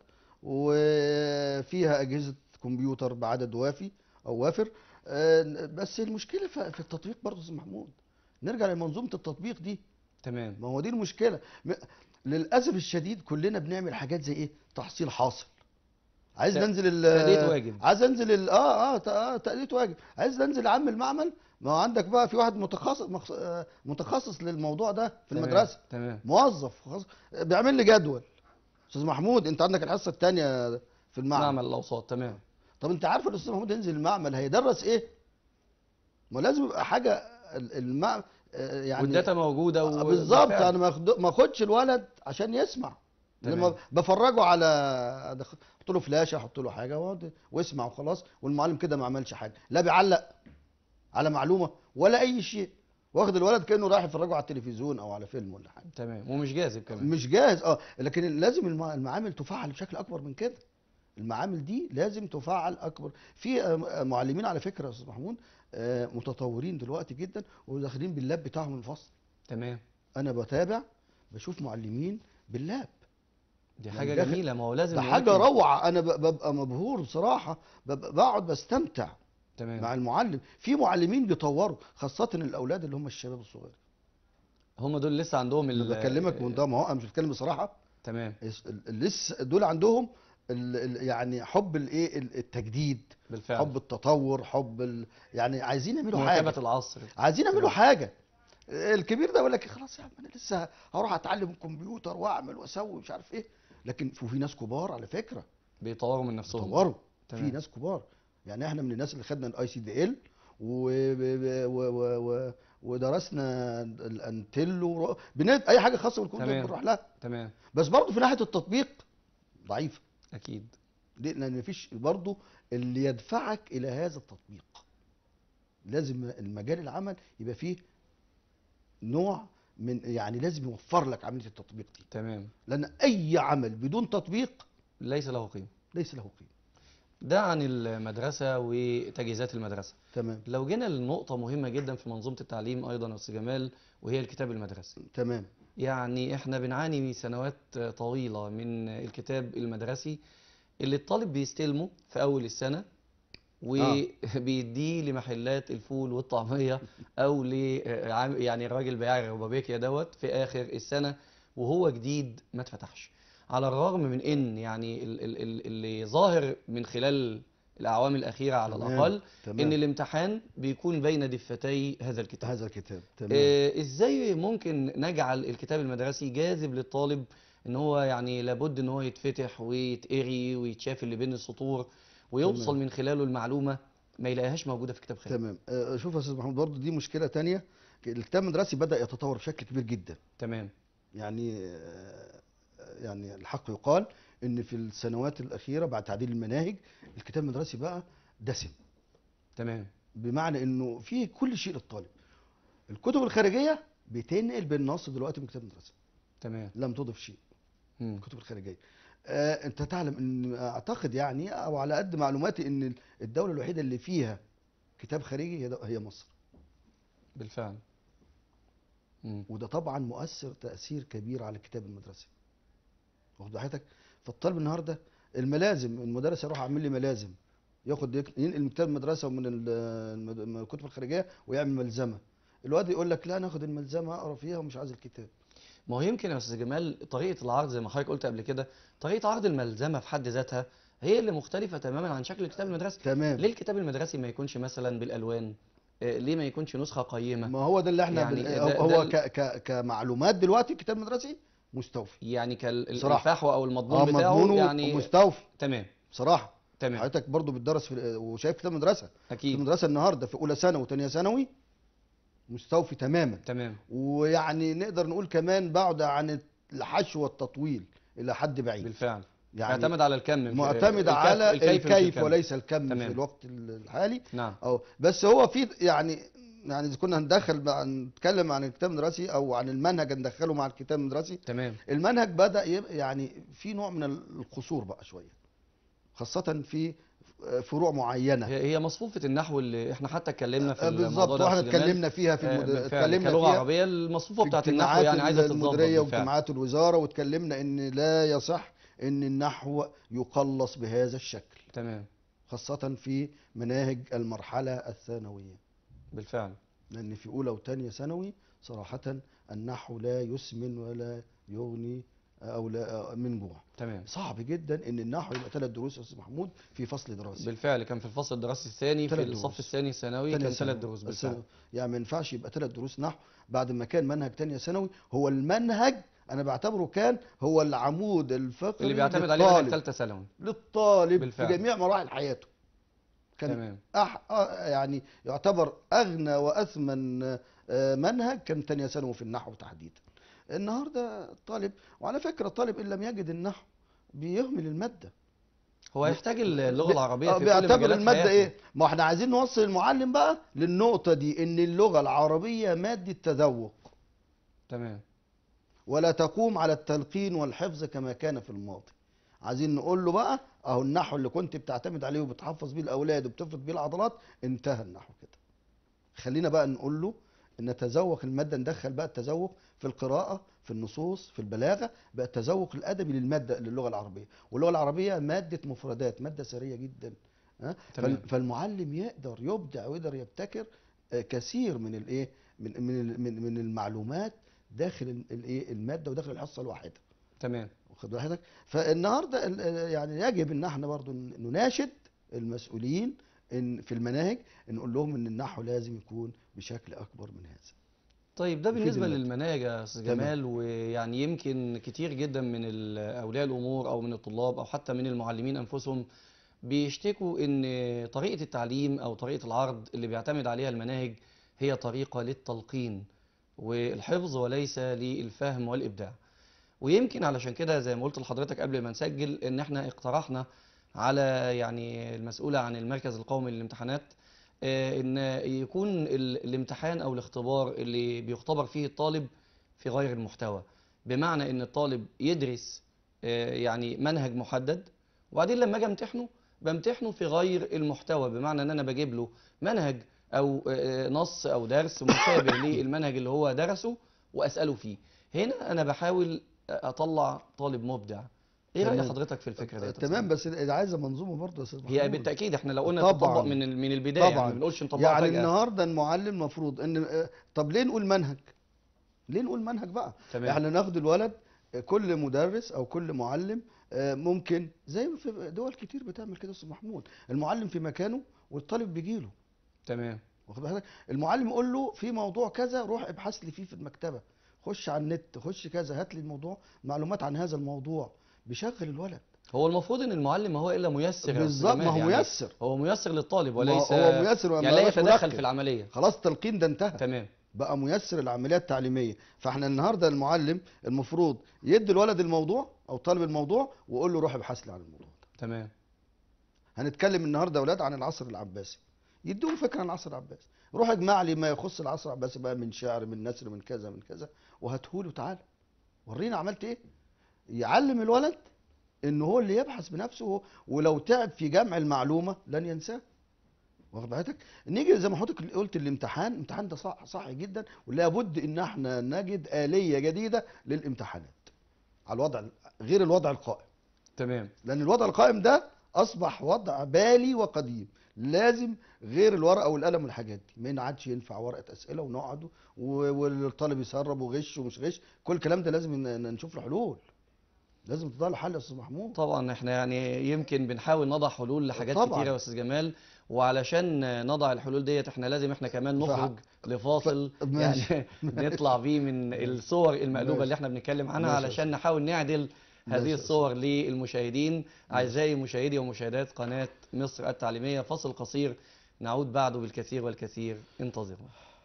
وفيها اجهزه كمبيوتر بعدد وافي او وافر آه، بس المشكله ف- في التطبيق برضه يا استاذ محمود نرجع لمنظومه التطبيق دي تمام ما هو دي المشكله م- للاسف الشديد كلنا بنعمل حاجات زي ايه تحصيل حاصل عايز ت- ننزل ال تأدية واجب. عايز انزل ال اه اه ت- آه، تأدية واجب عايز انزل عم المعمل ما هو عندك بقى في واحد متخصص مخص- آه، متخصص للموضوع ده في تمام، المدرسه تمام موظف خلاص بيعمل لي جدول استاذ محمود انت عندك الحصه الثانيه في المعمل معمل الاوساط تمام طب انت عارف الاستاذ محمود ينزل المعمل هيدرس ايه ما لازم يبقى حاجه ال- المعمل آه، يعني والداتا موجوده آه، و... بالظبط بالفعل. انا ما أخد- ما اخدش الولد عشان يسمع تمام. لما بفرجه على أدخ- احط له فلاشه احط له حاجه وأقعد- واسمع وخلاص والمعلم كده ما عملش حاجه لا بيعلق على معلومه ولا اي شيء واخد الولد كانه رايح يفرجه على التلفزيون او على فيلم ولا حاجه تمام ومش جاذب كمان مش جاهز اه لكن لازم الم- المعامل تفعل بشكل اكبر من كده المعامل دي لازم تفعل اكبر في آه، معلمين على فكره يا استاذ محمود آه، متطورين دلوقتي جدا وداخلين باللاب بتاعهم الفصل تمام انا بتابع بشوف معلمين باللاب دي يعني حاجه داخل- جميله ما هو لازم ده نقول حاجه كده. روعه انا ب- ببقى مبهور بصراحه ببقى بقعد بستمتع مع تمام المعلم في معلمين بيطوروا خاصه الاولاد اللي هم الشباب الصغير هم دول لسه عندهم اللي ال- بكلمك من ده ما هو انا مش بتكلم بصراحه تمام الس- ال- لسه دول عندهم ال- ال- يعني حب الايه ال- التجديد بالفعل حب التطور حب ال... يعني عايزين يعملوا مواكبه حاجه العصر عايزين يعملوا تمام. حاجه الكبير ده يقول لك خلاص يا عم انا لسه هروح اتعلم الكمبيوتر واعمل واسوي مش عارف ايه لكن في ناس كبار على فكره بيطوروا من نفسهم طوروا في تمام. ناس كبار يعني احنا من الناس اللي خدنا الاي سي دي ال ودرسنا الانتل ورو... بنت... اي حاجه خاصه بالكمبيوتر تمام. بنروح لها تمام بس برضه في ناحيه التطبيق ضعيفه اكيد ليه؟ لان مفيش برضه اللي يدفعك الى هذا التطبيق لازم المجال العمل يبقى فيه نوع من يعني لازم يوفر لك عمليه التطبيق دي تمام لان اي عمل بدون تطبيق ليس له قيمه ليس له قيمه ده عن المدرسه وتجهيزات المدرسه تمام لو جينا لنقطه مهمه جدا في منظومه التعليم ايضا يا استاذ جمال وهي الكتاب المدرسي تمام يعني احنا بنعاني من سنوات طويلة من الكتاب المدرسي اللي الطالب بيستلمه في أول السنة وبيديه لمحلات الفول والطعمية أو ل يعني الراجل بياع الربابيكيا دوت في آخر السنة وهو جديد ما اتفتحش على الرغم من إن يعني ال- ال- ال- اللي ظاهر من خلال الاعوام الاخيره على تمام، الاقل تمام. ان الامتحان بيكون بين دفتي هذا الكتاب هذا الكتاب تمام آه، ازاي ممكن نجعل الكتاب المدرسي جاذب للطالب ان هو يعني لابد ان هو يتفتح ويتقري ويتشاف اللي بين السطور ويوصل تمام. من خلاله المعلومه ما يلاقيهاش موجوده في كتاب خارجي تمام آه، شوف يا استاذ محمود برضه دي مشكله تانية الكتاب المدرسي بدا يتطور بشكل كبير جدا تمام يعني آه، يعني الحق يقال ان في السنوات الاخيره بعد تعديل المناهج الكتاب المدرسي بقى دسم تمام بمعنى انه فيه كل شيء للطالب الكتب الخارجيه بتنقل بالنص دلوقتي من الكتاب المدرسي تمام لم تضف شيء مم. الكتب الخارجيه آه انت تعلم ان اعتقد يعني او على قد معلوماتي ان الدوله الوحيده اللي فيها كتاب خارجي هي دو- هي مصر بالفعل مم. وده طبعا مؤثر تاثير كبير على الكتاب المدرسي واخد حضرتك فالطالب النهارده الملازم المدرس يروح عامل لي ملازم ياخد يك- ينقل من كتاب المدرسه ومن ال- المد- من الكتب الخارجيه ويعمل ملزمه الواد يقول لك لا ناخد الملزمه اقرا فيها ومش عايز الكتاب ما هو يمكن يا استاذ جمال طريقه العرض زي ما حضرتك قلت قبل كده طريقه عرض الملزمه في حد ذاتها هي اللي مختلفه تماما عن شكل الكتاب المدرسي تمام ليه الكتاب المدرسي ما يكونش مثلا بالالوان آه، ليه ما يكونش نسخه قيمه ما هو ده اللي احنا يعني بن... ده- هو ده هو ال- ك... ك... كمعلومات دلوقتي الكتاب المدرسي مستوفي يعني بصراحة. كالفحوى او اه المضمون بتاعه مضمونه يعني مستوفي تمام بصراحه تمام حضرتك برضو بتدرس في وشايف كتاب مدرسه في اكيد المدرسه النهارده في اولى ثانوي وثانيه ثانوي مستوفي تماما تمام ويعني نقدر نقول كمان بعد عن الحشو والتطويل الى حد بعيد بالفعل يعني معتمد على الكم في- معتمد الكيف- على الكيف مش الكيف الكم. وليس الكم تمام. في الوقت الحالي نعم أو بس هو في يعني يعني اذا كنا هندخل بقى نتكلم عن الكتاب المدرسي او عن المنهج ندخله مع الكتاب المدرسي تمام المنهج بدا يبقى يعني في نوع من القصور بقى شويه خاصه في فروع معينه هي هي مصفوفه النحو اللي احنا حتى اتكلمنا في آه، الموضوع بالظبط ده يا واحنا أستاذ جمال. اتكلمنا فيها في آه، المد... بالفعل اتكلمنا كلغه فيها عربيه المصفوفه في بتاعت النحو اجتماعات يعني عايزه تتظبط المديريه بالفعل واجتماعات الوزاره واتكلمنا ان لا يصح ان النحو يقلص بهذا الشكل تمام خاصه في مناهج المرحله الثانويه بالفعل لان في اولى وثانيه ثانوي صراحه النحو لا يسمن ولا يغني او لا من جوع تمام صعب جدا ان النحو يبقى ثلاث دروس يا استاذ محمود في فصل دراسي بالفعل كان في الفصل الدراسي الثاني في ثلاث الصف دروس. الثاني الثانوي تانية كان ثلاث ثانوي. دروس بس بالفعل يعني ما ينفعش يبقى ثلاث دروس نحو بعد ما كان منهج تانية ثانوي هو المنهج انا بعتبره كان هو العمود الفقري اللي بيعتمد عليه منهج للطالب ثالثه ثانوي للطالب بالفعل. في جميع مراحل حياته كان تمام أح... آه يعني يعتبر اغنى واثمن آه، منهج كان تانية ثانوي في النحو تحديدا النهارده الطالب وعلى فكره الطالب ان لم يجد النحو بيهمل الماده هو يحتاج اللغه بي- العربيه آه، في كل بيعتبر مجالات الماده حياته. ايه ما احنا عايزين نوصل المعلم بقى للنقطه دي ان اللغه العربيه ماده تذوق تمام ولا تقوم على التلقين والحفظ كما كان في الماضي عايزين نقول له بقى اهو النحو اللي كنت بتعتمد عليه وبتحفظ بيه الاولاد وبتفرض بيه العضلات انتهى النحو كده خلينا بقى نقول له ان نتذوق الماده ندخل بقى التذوق في القراءه في النصوص في البلاغه بقى التذوق الادبي للماده للغه العربيه واللغه العربيه ماده مفردات ماده سريه جدا ها تمام. فال- فالمعلم يقدر يبدع ويقدر يبتكر آه، كثير من الايه من من ال- من من المعلومات داخل ال- الايه الماده وداخل الحصه الواحده تمام واخد بال حضرتك فالنهارده ال- ال- يعني يجب ان احنا برضو ن- نناشد المسؤولين ان في المناهج نقول لهم ان النحو لازم يكون بشكل اكبر من هذا طيب ده يفيد بالنسبه المادة. للمناهج يا استاذ تمام. جمال ويعني يمكن كتير جدا من ال- اولياء الامور او من الطلاب او حتى من المعلمين انفسهم بيشتكوا ان طريقه التعليم او طريقه العرض اللي بيعتمد عليها المناهج هي طريقه للتلقين والحفظ وليس للفهم والابداع ويمكن علشان كده زي ما قلت لحضرتك قبل ما نسجل ان احنا اقترحنا على يعني المسؤوله عن المركز القومي للامتحانات آه، ان يكون ال- الامتحان او الاختبار اللي بيختبر فيه الطالب في غير المحتوى بمعنى ان الطالب يدرس آه، يعني منهج محدد وبعدين لما اجي امتحنه بمتحنه في غير المحتوى بمعنى ان انا بجيب له منهج او آه، نص او درس مشابه للمنهج اللي هو درسه واساله فيه هنا انا بحاول اطلع طالب مبدع ايه راي تمام. حضرتك في الفكره دي تمام بس إذا عايزه منظومه برضه يا استاذ هي محمود. بالتاكيد احنا لو قلنا طبعاً. تطبق من ال- من البدايه يعني طبعاً. ما بنقولش نطبقها يعني فجاه النهارده المعلم المفروض ان آه، طب ليه نقول منهج ليه نقول منهج بقى تمام احنا ناخد الولد كل مدرس او كل معلم آه، ممكن زي ما في دول كتير بتعمل كده يا استاذ محمود المعلم في مكانه والطالب بيجي له تمام واخد بالك المعلم يقول له في موضوع كذا روح ابحث لي فيه في المكتبه خش على النت خش كذا هات لي الموضوع معلومات عن هذا الموضوع بيشغل الولد هو المفروض ان المعلم ما هو الا ميسر يا أستاذ بالظبط ما جمال هو يعني ميسر هو ميسر للطالب ما وليس هو ميسر يعني لا مبقاش يتدخل مركب. في العمليه خلاص التلقين ده انتهى تمام بقى ميسر العمليه التعليميه فاحنا النهارده المعلم المفروض يدي الولد الموضوع او طالب الموضوع ويقول له روح ابحث لي عن الموضوع ده تمام هنتكلم النهارده يا اولاد عن العصر العباسي يدوهم فكره عن العصر العباسي روح اجمع لي ما يخص العصر العباسي بقى من شعر من نثر من كذا من كذا وهاتهولي تعالى ورينا عملت ايه يعلم الولد ان هو اللي يبحث بنفسه ولو تعب في جمع المعلومه لن ينساه واخد بالك نيجي زي ما حضرتك قلت الامتحان الامتحان ده صح صح جدا ولابد ان احنا نجد آلية جديدة للامتحانات على الوضع غير الوضع القائم تمام لان الوضع القائم ده اصبح وضع بالي وقديم لازم غير الورقه والقلم والحاجات دي ما عادش ينفع ورقه اسئله ونقعد و- والطالب يسرب وغش ومش غش كل الكلام ده لازم ن- نشوف له حلول لازم تضع له حل يا استاذ محمود طبعا احنا يعني يمكن بنحاول نضع حلول لحاجات طبعاً. كتيره يا استاذ جمال وعلشان نضع الحلول ديت احنا لازم احنا كمان فح- نخرج لفاصل ف- ماشي. يعني نطلع بيه من الصور المقلوبه ماشي. اللي احنا بنتكلم عنها ماشي يا علشان نحاول نعدل ماشي هذه يا الصور للمشاهدين اعزائي مشاهدي ومشاهدات قناه مصر التعليميه فاصل قصير نعود بعده بالكثير والكثير انتظروا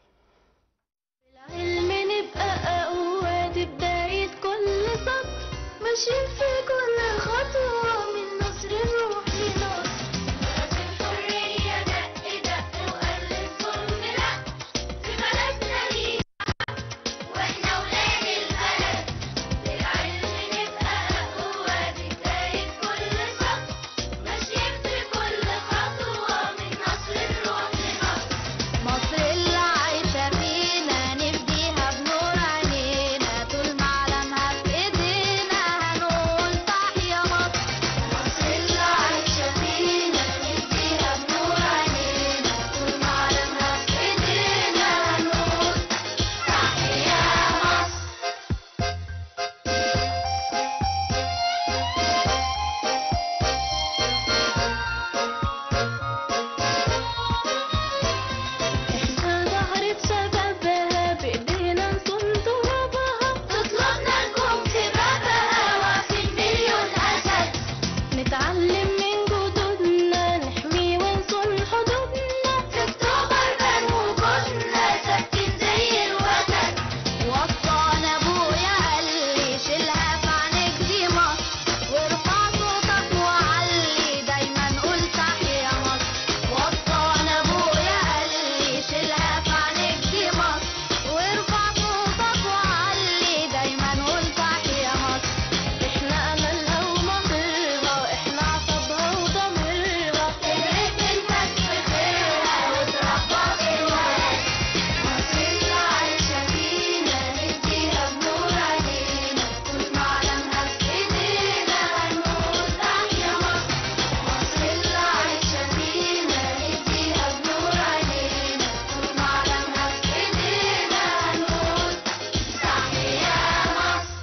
العلم نبقى أقوى دي بداية كل سطر ماشيين في كل خطوة من نصر الروح لنصر لازم حرية دق دق وقلب ظلم لأ في بلدنا ليه واحنا ولاد البلد بالعلم نبقى أقوى دي بداية كل سطر ماشيين في كل خطوة من نصر الروح لنصر مصر اللي عايشة فينا نفديها بنور عينينا طول ما علمها في ايدينا هنقول تحيا مصر مصر اللي عايشة فينا نفديها بنور عينينا طول ما علمها في ايدينا هنقول تحيا مصر احنا ظهرت شبابها بايدينا نصون ترابها تطلبنا نكون في بابها واقفين مليون اسد نتعلم من جدودنا نحمي ونصون حدودنا في اكتوبر بنو وجودنا ثابتين زي الوتد وصانا ابويا قال لي شيلها في عينيك دي مصر وارفع صوتك وعلي دايما قول تحيا مصر وصانا ابويا قال لي شيلها في عينيك دي مصر وارفع صوتك وعلي دايما قول تحيا مصر احنا املها ومصيرها احنا عصبها وضميرها تدرك بنتك في خيرها وتربى في الولد مصر اللي عايشة فينا نديها بنور علينا طول ما علمها في ايدينا هنقول تحيا مصر مصر اللي عايشة فينا نديها بنور علينا طول ما علمها في ايدينا هنقول تحيا مصر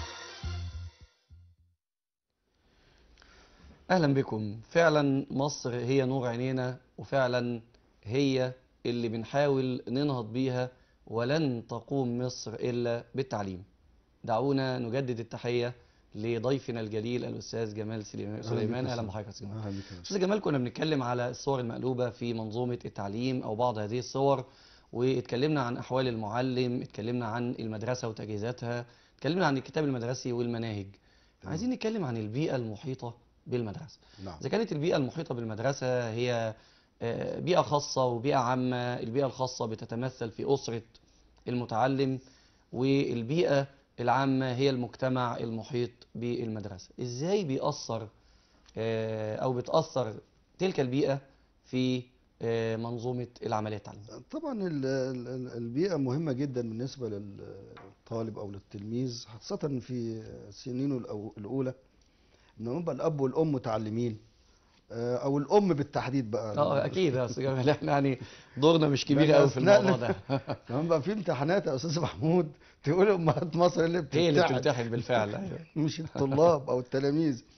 اهلا بكم فعلا مصر هي نور عينينا وفعلا هي اللي بنحاول ننهض بيها ولن تقوم مصر الا بالتعليم دعونا نجدد التحيه لضيفنا الجليل الاستاذ جمال سليمان سليمان اهلا بحضرتك يا أستاذ جمال استاذ جمال كنا بنتكلم على الصور المقلوبه في منظومه التعليم او بعض هذه الصور واتكلمنا عن احوال المعلم اتكلمنا عن المدرسه وتجهيزاتها اتكلمنا عن الكتاب المدرسي والمناهج عايزين نتكلم عن البيئه المحيطه بالمدرسه نعم إذا كانت البيئة المحيطة بالمدرسة هي آه، بيئة خاصة وبيئة عامة البيئة الخاصة بتتمثل في أسرة المتعلم والبيئة العامة هي المجتمع المحيط بالمدرسة إزاي بيأثر آه، أو بتأثر تلك البيئة في آه، منظومة العملية التعليمية طبعا ال- ال- ال- البيئة مهمة جدا بالنسبة للطالب أو للتلميذ خاصة في سنينه الأو- الأولى إن يبقى الأب والأم متعلمين آه، أو الأم بالتحديد بقى اه اكيد يا استاذ جمال احنا يعني دورنا مش كبير لا، قوي في أثناء- الموضوع ده كمان بقى في امتحانات يا أستاذ محمود تقول أمهات مصر اللي هي اللي بتمتحن بتمتحن بالفعل أيوة. مش الطلاب أو التلاميذ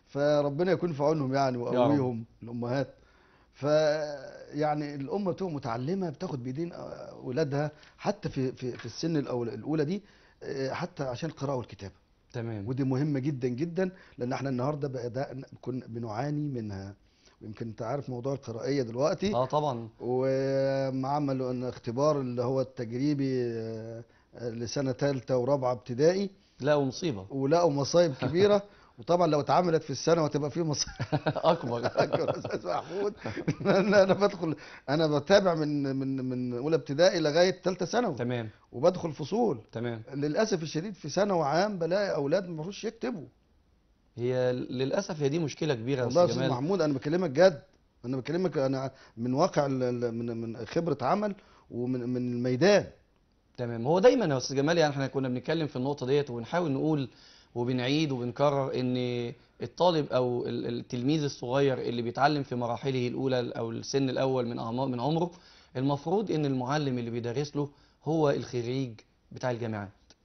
فربنا يكون في عونهم يعني رب. ويقويهم الامهات ف يعني الام بتبقى متعلمه بتاخد بايدين اولادها حتى في في في السن الأول- الاولى دي آه، حتى عشان القراءه والكتابه تمام ودي مهمه جدا جدا لان احنا النهارده بدانا كنا بنعاني منها ويمكن انت عارف موضوع القرائيه دلوقتي اه طبعا وعملوا ان اختبار اللي هو التجريبي آه، لسنه ثالثه ورابعه ابتدائي لا ومصيبه ولقوا مصايب كبيره وطبعا لو اتعملت في السنه هتبقى فيه مصايب اكبر أكبر استاذ محمود انا أنا بدخل انا بتابع من من من اولى ابتدائي لغايه ثالثه ثانوي تمام وبدخل فصول تمام للاسف الشديد في ثانوي عام بلاقي اولاد ما بيعرفوش يكتبوا هي للاسف هي دي مشكله كبيره يا والله يا استاذ استاذ جمال محمود انا بكلمك جد انا بكلمك انا من واقع ال- ال- من من خبره عمل ومن من الميدان تمام هو دايما يا استاذ جمال يعني احنا كنا بنتكلم في النقطه ديت وبنحاول نقول وبنعيد وبنكرر ان الطالب او ال- التلميذ الصغير اللي بيتعلم في مراحله الاولى او السن الاول من اعمار من عمره المفروض ان المعلم اللي بيدرس له هو الخريج بتاع الجامعات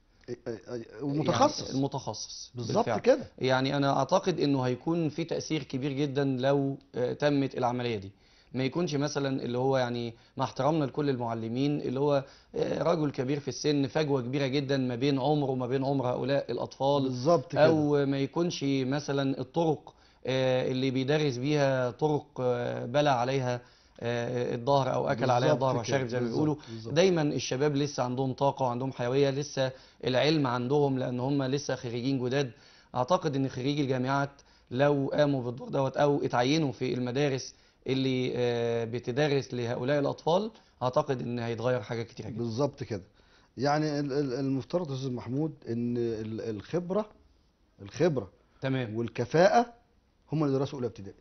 ومتخصص يعني المتخصص بالظبط بالفعل. كده يعني انا اعتقد انه هيكون في تاثير كبير جدا لو آه، تمت العمليه دي ما يكونش مثلا اللي هو يعني مع احترامنا لكل المعلمين اللي هو آه، رجل كبير في السن فجوه كبيره جدا ما بين عمره وما بين عمر هؤلاء الاطفال بالظبط كده او ما يكونش مثلا الطرق آه، اللي بيدرس بيها طرق آه، بلى عليها آه، الظهر او اكل عليها بالظبط الظهر كده، وشرب زي ما بالظبط، بيقولوا بالظبط. دايما الشباب لسه عندهم طاقه وعندهم حيويه لسه العلم عندهم لان هم لسه خريجين جداد اعتقد ان خريجي الجامعات لو قاموا بالدور دوت او اتعينوا في المدارس اللي آه، بتدرس لهؤلاء الاطفال اعتقد ان هيتغير حاجات كتير جدا بالظبط كده يعني ال- ال- المفترض يا استاذ محمود ان ال- الخبره الخبره تمام والكفاءه هم اللي درسوا اولى ابتدائي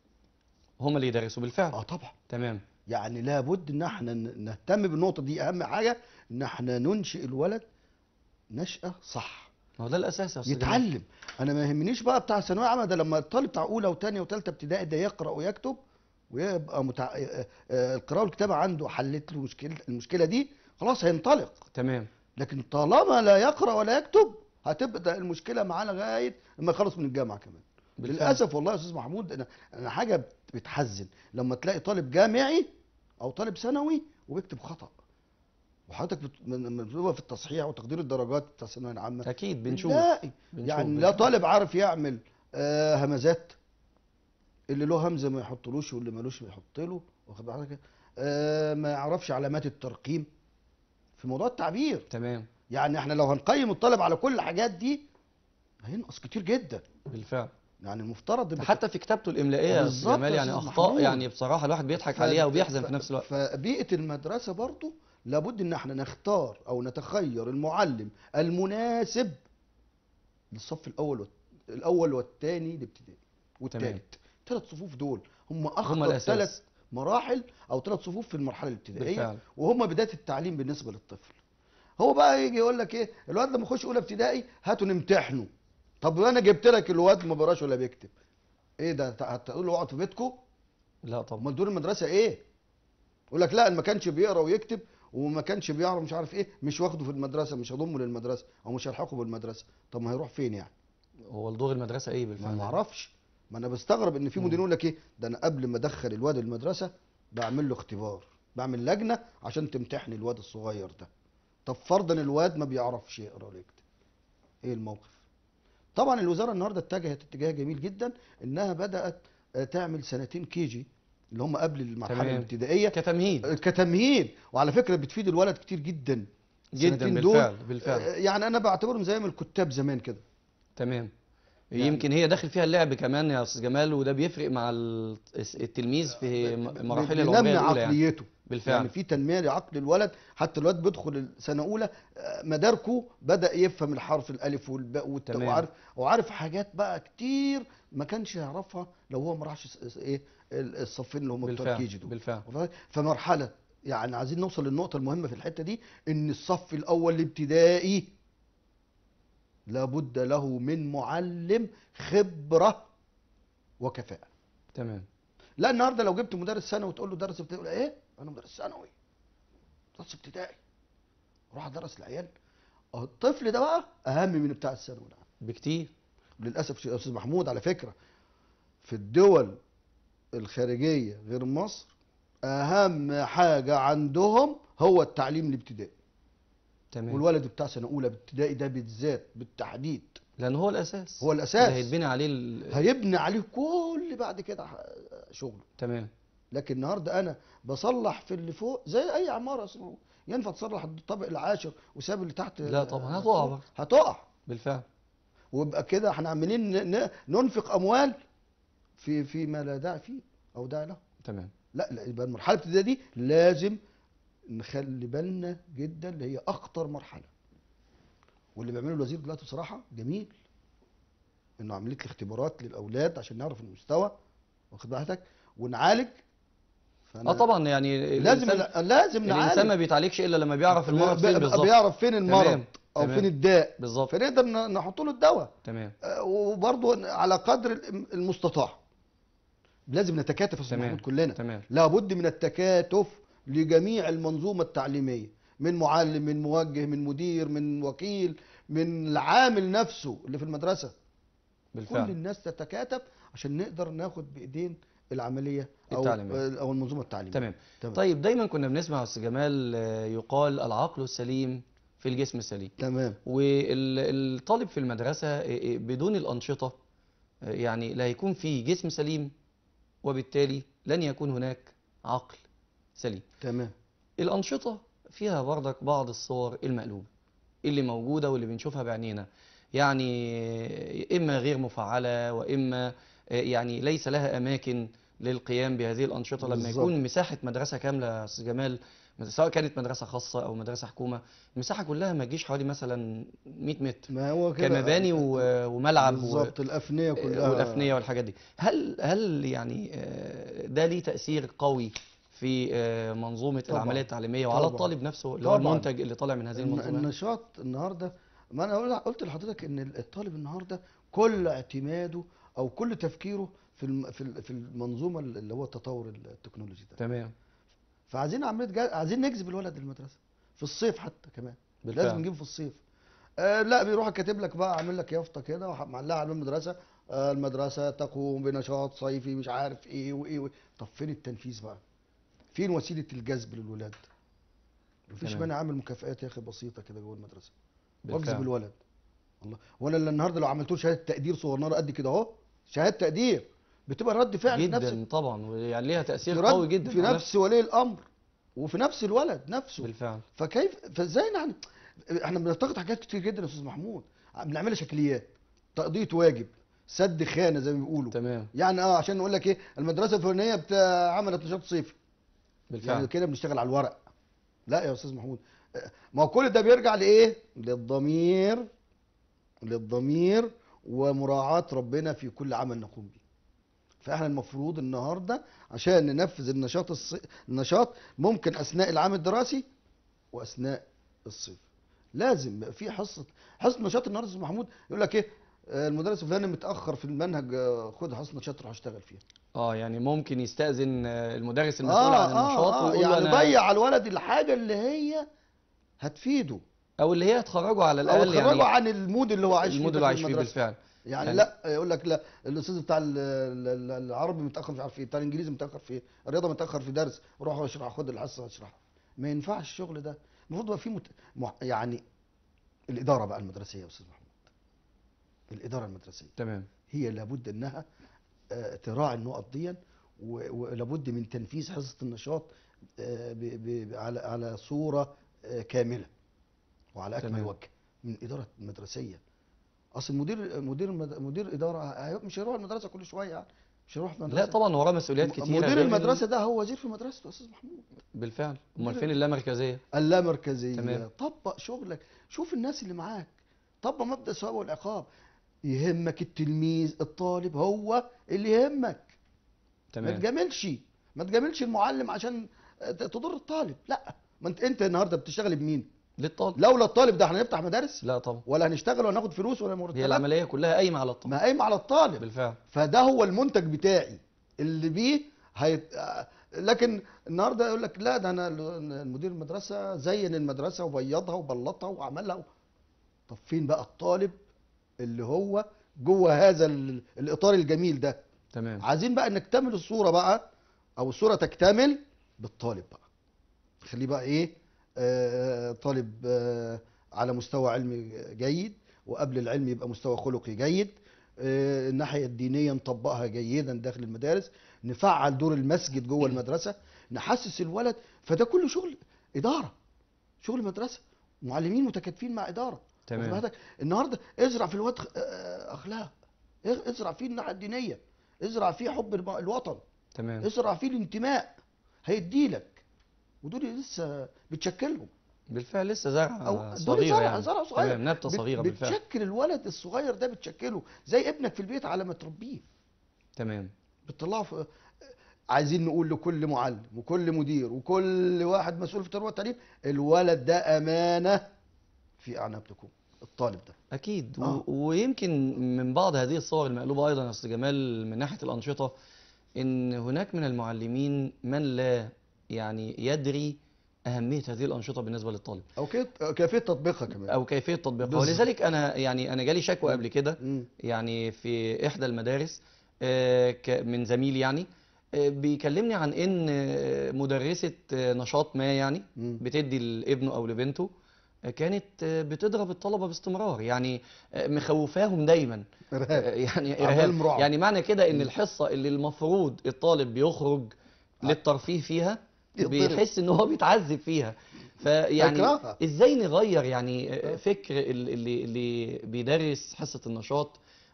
هم اللي يدرسوا بالفعل اه طبعا تمام يعني لابد ان احنا ن- نهتم بالنقطه دي اهم حاجه ان احنا ننشئ الولد نشأة صح ما هو ده الاساس يا استاذ جمال. يتعلم انا ما يهمنيش بقى بتاع ثانويه عامه ده لما الطالب بتاع اولى وثانيه وثالثه ابتدائي ده يقرا ويكتب ويبقى متع... آه، آه، القراءه والكتابه عنده حلت له مشكله المشكله دي خلاص هينطلق تمام لكن طالما لا يقرا ولا يكتب هتبدا المشكله معاه لغايه لما يخلص من الجامعه كمان بالفعل. للاسف والله يا استاذ محمود انا انا حاجه بت- بتحزن لما تلاقي طالب جامعي او طالب ثانوي وبيكتب خطا وحضرتك بت- من- من- بتبقى في التصحيح وتقدير الدرجات بتاع الثانويه العامه اكيد بنشوف بنلاقي بنشوف يعني لا بالفعل. طالب عارف يعمل آه همزات اللي له همزه ما يحطلوش واللي ملوش يحط له واخد بالك آه ما يعرفش علامات الترقيم في موضوع التعبير تمام يعني احنا لو هنقيم الطالب على كل الحاجات دي هينقص كتير جدا بالفعل يعني المفترض إن- حتى في كتابته الاملائيه يا أستاذ بالظبط جمال يا يعني أستاذ اخطاء محمود. يعني بصراحه الواحد بيضحك ف- عليها وبيحزن ف- في نفس الوقت فبيئة المدرسة برضو لابد ان احنا نختار او نتخير المعلم المناسب للصف الاول والت- الاول والثاني الابتدائي والثالث ثلاث صفوف دول هم اخطر الأساس. ثلاث مراحل او ثلاث صفوف في المرحله الابتدائيه بالفعل. وهم بدايه التعليم بالنسبه للطفل هو بقى يجي يقول لك ايه الواد لما يخش اولى ابتدائي هاتوا نمتحنه طب انا جبت لك الواد ما بقراش ولا بيكتب ايه ده هتقول له اقعد في بيتكم لا طبعا امال دور المدرسه ايه يقول لك لا ما كانش بيقرا ويكتب وما كانش بيعرف مش عارف ايه مش واخده في المدرسه مش هضمه للمدرسه او مش هلحقه بالمدرسه طب ما هيروح فين يعني هو دور المدرسه ايه ما بالفعل ما اعرفش ما انا بستغرب ان في مم. مدير يقول لك ايه ده انا قبل ما ادخل الواد المدرسه بعمل له اختبار بعمل لجنه عشان تمتحن الواد الصغير ده طب فرضا الواد ما بيعرفش يقرا ولا يكتب ايه الموقف طبعا الوزاره النهارده اتجهت اتجاه جميل جدا انها بدات آه، تعمل سنتين كيجي اللي هم قبل المرحله تمام. الابتدائيه كتمهيد كتمهيد وعلى فكره بتفيد الولد كتير جدا جدا السنتين بالفعل دول بالفعل آه، يعني انا بعتبرهم زي ما الكتاب زمان كده تمام يعني- يمكن هي داخل فيها اللعب كمان يا استاذ جمال وده بيفرق مع ال- التلميذ في م- مراحل بينمي العمريه الاولى يعني عقليته بالفعل يعني في تنميه لعقل الولد حتى الولد بيدخل السنه اولى آه، مداركه بدا يفهم الحرف الالف والباء والتاء تمام. وعارف وعارف حاجات بقى كتير ما كانش يعرفها لو هو ما راحش س- س- ايه ال- الصفين اللي هم بتوع بالفعل الكيجي دول بالفعل واخد بالك؟ فمرحله يعني عايزين نوصل للنقطه المهمه في الحته دي ان الصف الاول الابتدائي لابد له من معلم خبره وكفاءه تمام لا النهارده لو جبت مدرس ثانوي وتقول له درس ابتدائي يقول ايه انا مدرس ثانوي درس ابتدائي روح ادرس العيال أهو الطفل ده بقى اهم من بتاع الثانوي ده بكتير للاسف يا استاذ محمود على فكره في الدول الخارجيه غير مصر اهم حاجه عندهم هو التعليم الابتدائي تمام والولد بتاع سنه اولى ابتدائي ده بالذات بالتحديد لان هو الاساس هو الأساس. اللي هيتبني عليه ال... هيبني عليه كل بعد كده ح- شغله تمام لكن النهارده انا بصلح في اللي فوق زي اي عماره اصلا ينفع تصلح الطابق العاشر وساب اللي تحت لا طبعا، هتقع برضه. هتقع بالفعل ويبقى كده احنا عاملين ن- ن- ننفق اموال في في ما لا داعي فيه او داعي له تمام لا لا يبقى المرحله الابتدائيه دي لازم نخلي بالنا جدا اللي هي اخطر مرحله واللي بيعمله الوزير دلوقتي بصراحه جميل انه عمليه الاختبارات للاولاد عشان نعرف المستوى واخد بالك ونعالج فأنا اه طبعا يعني لازم الإنسان- لازم الانسان ما نعالج بيتعالجش الا لما بيعرف المرض بي- فين بالظبط بيعرف فين المرض تمام، او تمام. فين الداء بالظبط فنقدر ن- نحط له الدواء تمام آه، وبرضه على قدر الم- المستطاع لازم نتكاتف يا استاذ تمام. محمود كلنا تمام لابد من التكاتف لجميع المنظومه التعليميه من معلم من موجه من مدير من وكيل من العامل نفسه اللي في المدرسه كل بالفعل الناس تتكاتف عشان نقدر ناخد بايدين العمليه او التعليمية. او المنظومه التعليميه تمام تمام. طيب دايما كنا بنسمع يا استاذ جمال آه، يقال العقل السليم في الجسم السليم تمام والطالب في المدرسة آه، آه، بدون الأنشطة آه، يعني لا هيكون في جسم سليم وبالتالي لن يكون هناك عقل سليم تمام الأنشطة فيها برضك بعض الصور المقلوبة اللي موجودة واللي بنشوفها بعينينا يعني إما غير مفعلة وإما آه، يعني ليس لها أماكن للقيام بهذه الأنشطة لما بالظبط. يكون مساحة مدرسة كاملة يا أستاذ جمال سواء كانت مدرسة خاصة أو مدرسة حكومة المساحة كلها ما تجيش حوالي مثلا 100 متر ما هو كده كمباني و- وملعب و- بالظبط الافنيه كلها والأفنية والحاجات دي هل هل يعني آه، ده ليه تأثير قوي في آه، منظومة طبعاً. العملية التعليمية وعلى طبعاً. الطالب نفسه اللي هو طبعاً. المنتج اللي طالع من هذه الن- المنظومة النشاط النهارده ما انا قلت- قلت لحضرتك ان الطالب النهارده كل اعتماده او كل تفكيره في الم- في ال- في المنظومه اللي هو التطور التكنولوجي ده تمام فعايزين عمليه جا... عايزين نجذب الولد للمدرسه في الصيف حتى كمان لازم بالفعل نجيبه في الصيف آه لا بيروح كاتب لك بقى عامل لك يافطه كده ومعلقها على المدرسه آه المدرسه تقوم بنشاط صيفي مش عارف ايه وايه, وإيه. طب فين التنفيذ بقى فين وسيله الجذب للولاد مفيش تمام. مانع اعمل مكافآت يا اخي بسيطه كده جوه المدرسه واجذب بالفعل الولد والله وانا اللي النهارده لو عملت له شهاده تقدير صغننه قد كده اهو شهاده تقدير بتبقى رد فعل نفس جدا طبعا ويعني ليها تأثير رد قوي جدا في على نفس ولي الامر وفي نفس الولد نفسه بالفعل فكيف فازاي نحن احنا بنفتقد حاجات كتير جدا يا استاذ محمود بنعملها شكليات تقضيه واجب سد خانه زي ما بيقولوا تمام يعني اه عشان نقول لك ايه المدرسه الفلانيه بتاع عملت نشاط صيفي بالفعل يعني كده بنشتغل على الورق لا يا استاذ محمود آه، ما هو كل ده بيرجع لايه للضمير للضمير ومراعاة ربنا في كل عمل نقوم به فاحنا المفروض النهارده عشان ننفذ النشاط الص... النشاط ممكن اثناء العام الدراسي واثناء الصيف لازم يبقى في حصه حصه نشاط النهارده يا استاذ محمود يقول لك ايه آه، المدرس الفلاني متاخر في المنهج آه، خد حصه نشاط روح اشتغل فيها اه يعني ممكن يستأذن آه، المدرس المسؤول عن النشاط آه ويقول له يعني انا ضيع على الولد الحاجه اللي هي هتفيده او اللي هي هتخرجه على او الاقل تخرجه يعني عن المود اللي هو عايش المود فيه اللي في عايش فيه المدرسة. بالفعل يعني, يعني- لا يقول لك لا الاستاذ بتاع ال- ال- ال- العربي متاخر مش عارف ايه بتاع الانجليزي متاخر في ايه الرياضه متاخر في درس روح اشرح خد الحصه اشرح ما ينفعش الشغل ده المفروض يبقى في مت... مح... يعني الاداره بقى المدرسيه يا استاذ محمود الاداره المدرسيه تمام هي لابد انها آه، تراعي النقط دي و- ولابد من تنفيذ حصه النشاط آه، ب- ب- ب- على على صوره آه، كامله وعلى اكمل تمام. وجه من الاداره المدرسيه اصل مدير مدير المد- مدير اداره هي- مش هيروح المدرسه كل شويه يعني مش هيروح المدرسه لا طبعا وراه مسؤوليات كتيرة مدير غير ال- المدرسه ده هو وزير في مدرسته يا استاذ محمود بالفعل امال مدير- فين اللامركزية اللامركزيه تمام. طبق شغلك شوف الناس اللي معاك طبق مبدا الثواب والعقاب يهمك التلميذ الطالب هو اللي يهمك ما تمام تجاملش ما تجاملش المعلم عشان تضر الطالب لا ما انت انت النهارده بتشتغل بمين للطالب لولا الطالب ده هنفتح مدارس لا طبعا ولا هنشتغل ولا ناخد فلوس ولا هي مرتبات العملية كلها قايمة على الطالب ما قايم على الطالب بالفعل فده هو المنتج بتاعي اللي بيه هيت... لكن النهارده يقول لك لا ده انا المدير المدرسه زين المدرسه وبيضها وبلطها وعملها و... طب فين بقى الطالب اللي هو جوه هذا ال... الاطار الجميل ده تمام عايزين بقى نكتمل الصوره بقى او الصوره تكتمل بالطالب بقى خليه بقى ايه آه طالب آه على مستوى علمي جيد وقبل العلم يبقى مستوى خلقي جيد آه الناحيه الدينيه نطبقها جيدا داخل المدارس نفعل دور المسجد جوه المدرسه نحسس الولد فده كله شغل اداره شغل مدرسه معلمين متكاتفين مع اداره تمام. واخد بالك؟ النهارده ازرع في الواد آه، اخلاق ازرع فيه الناحيه الدينيه ازرع فيه حب الم- الوطن تمام ازرع فيه الانتماء هيديلك ودول لسه بتشكلهم بالفعل لسه زرع او دول صغيرة زرع يعني زرع صغير تمام نبتة بت- صغيرة بالفعل بتشكل الولد الصغير ده بتشكله زي ابنك في البيت على ما تربيه تمام بتطلعه في عايزين نقول لكل معلم وكل مدير وكل واحد مسؤول في التربيه والتعليم الولد ده امانه في اعناقكم الطالب ده أكيد و... آه. ويمكن من بعض هذه الصور المقلوبة أيضا يا أستاذ جمال من ناحية الأنشطة إن هناك من المعلمين من لا يعني يدري أهمية هذه الأنشطة بالنسبة للطالب او كيف كيفيه تطبيقها كمان أو كيفية تطبيقها بالظبط. ولذلك أنا يعني أنا جالي شكوى قبل كده مم. يعني في إحدى المدارس آه، ك- من زميل يعني آه، بيكلمني عن إن آه، مدرسة آه، نشاط ما يعني مم. بتدي لابنه أو لبنته آه، كانت آه، بتضرب الطلبة باستمرار يعني آه، مخوفاهم دايما آه، ارهاب يعني عمال إرهاب رعب. يعني معنى كده إن الحصة اللي المفروض الطالب بيخرج للترفيه فيها يتضرب. بيحس إن هو بيتعذب فيها فيعني يكرهها. ازاي نغير يعني آه، فكر ال- اللي اللي بيدرس حصة النشاط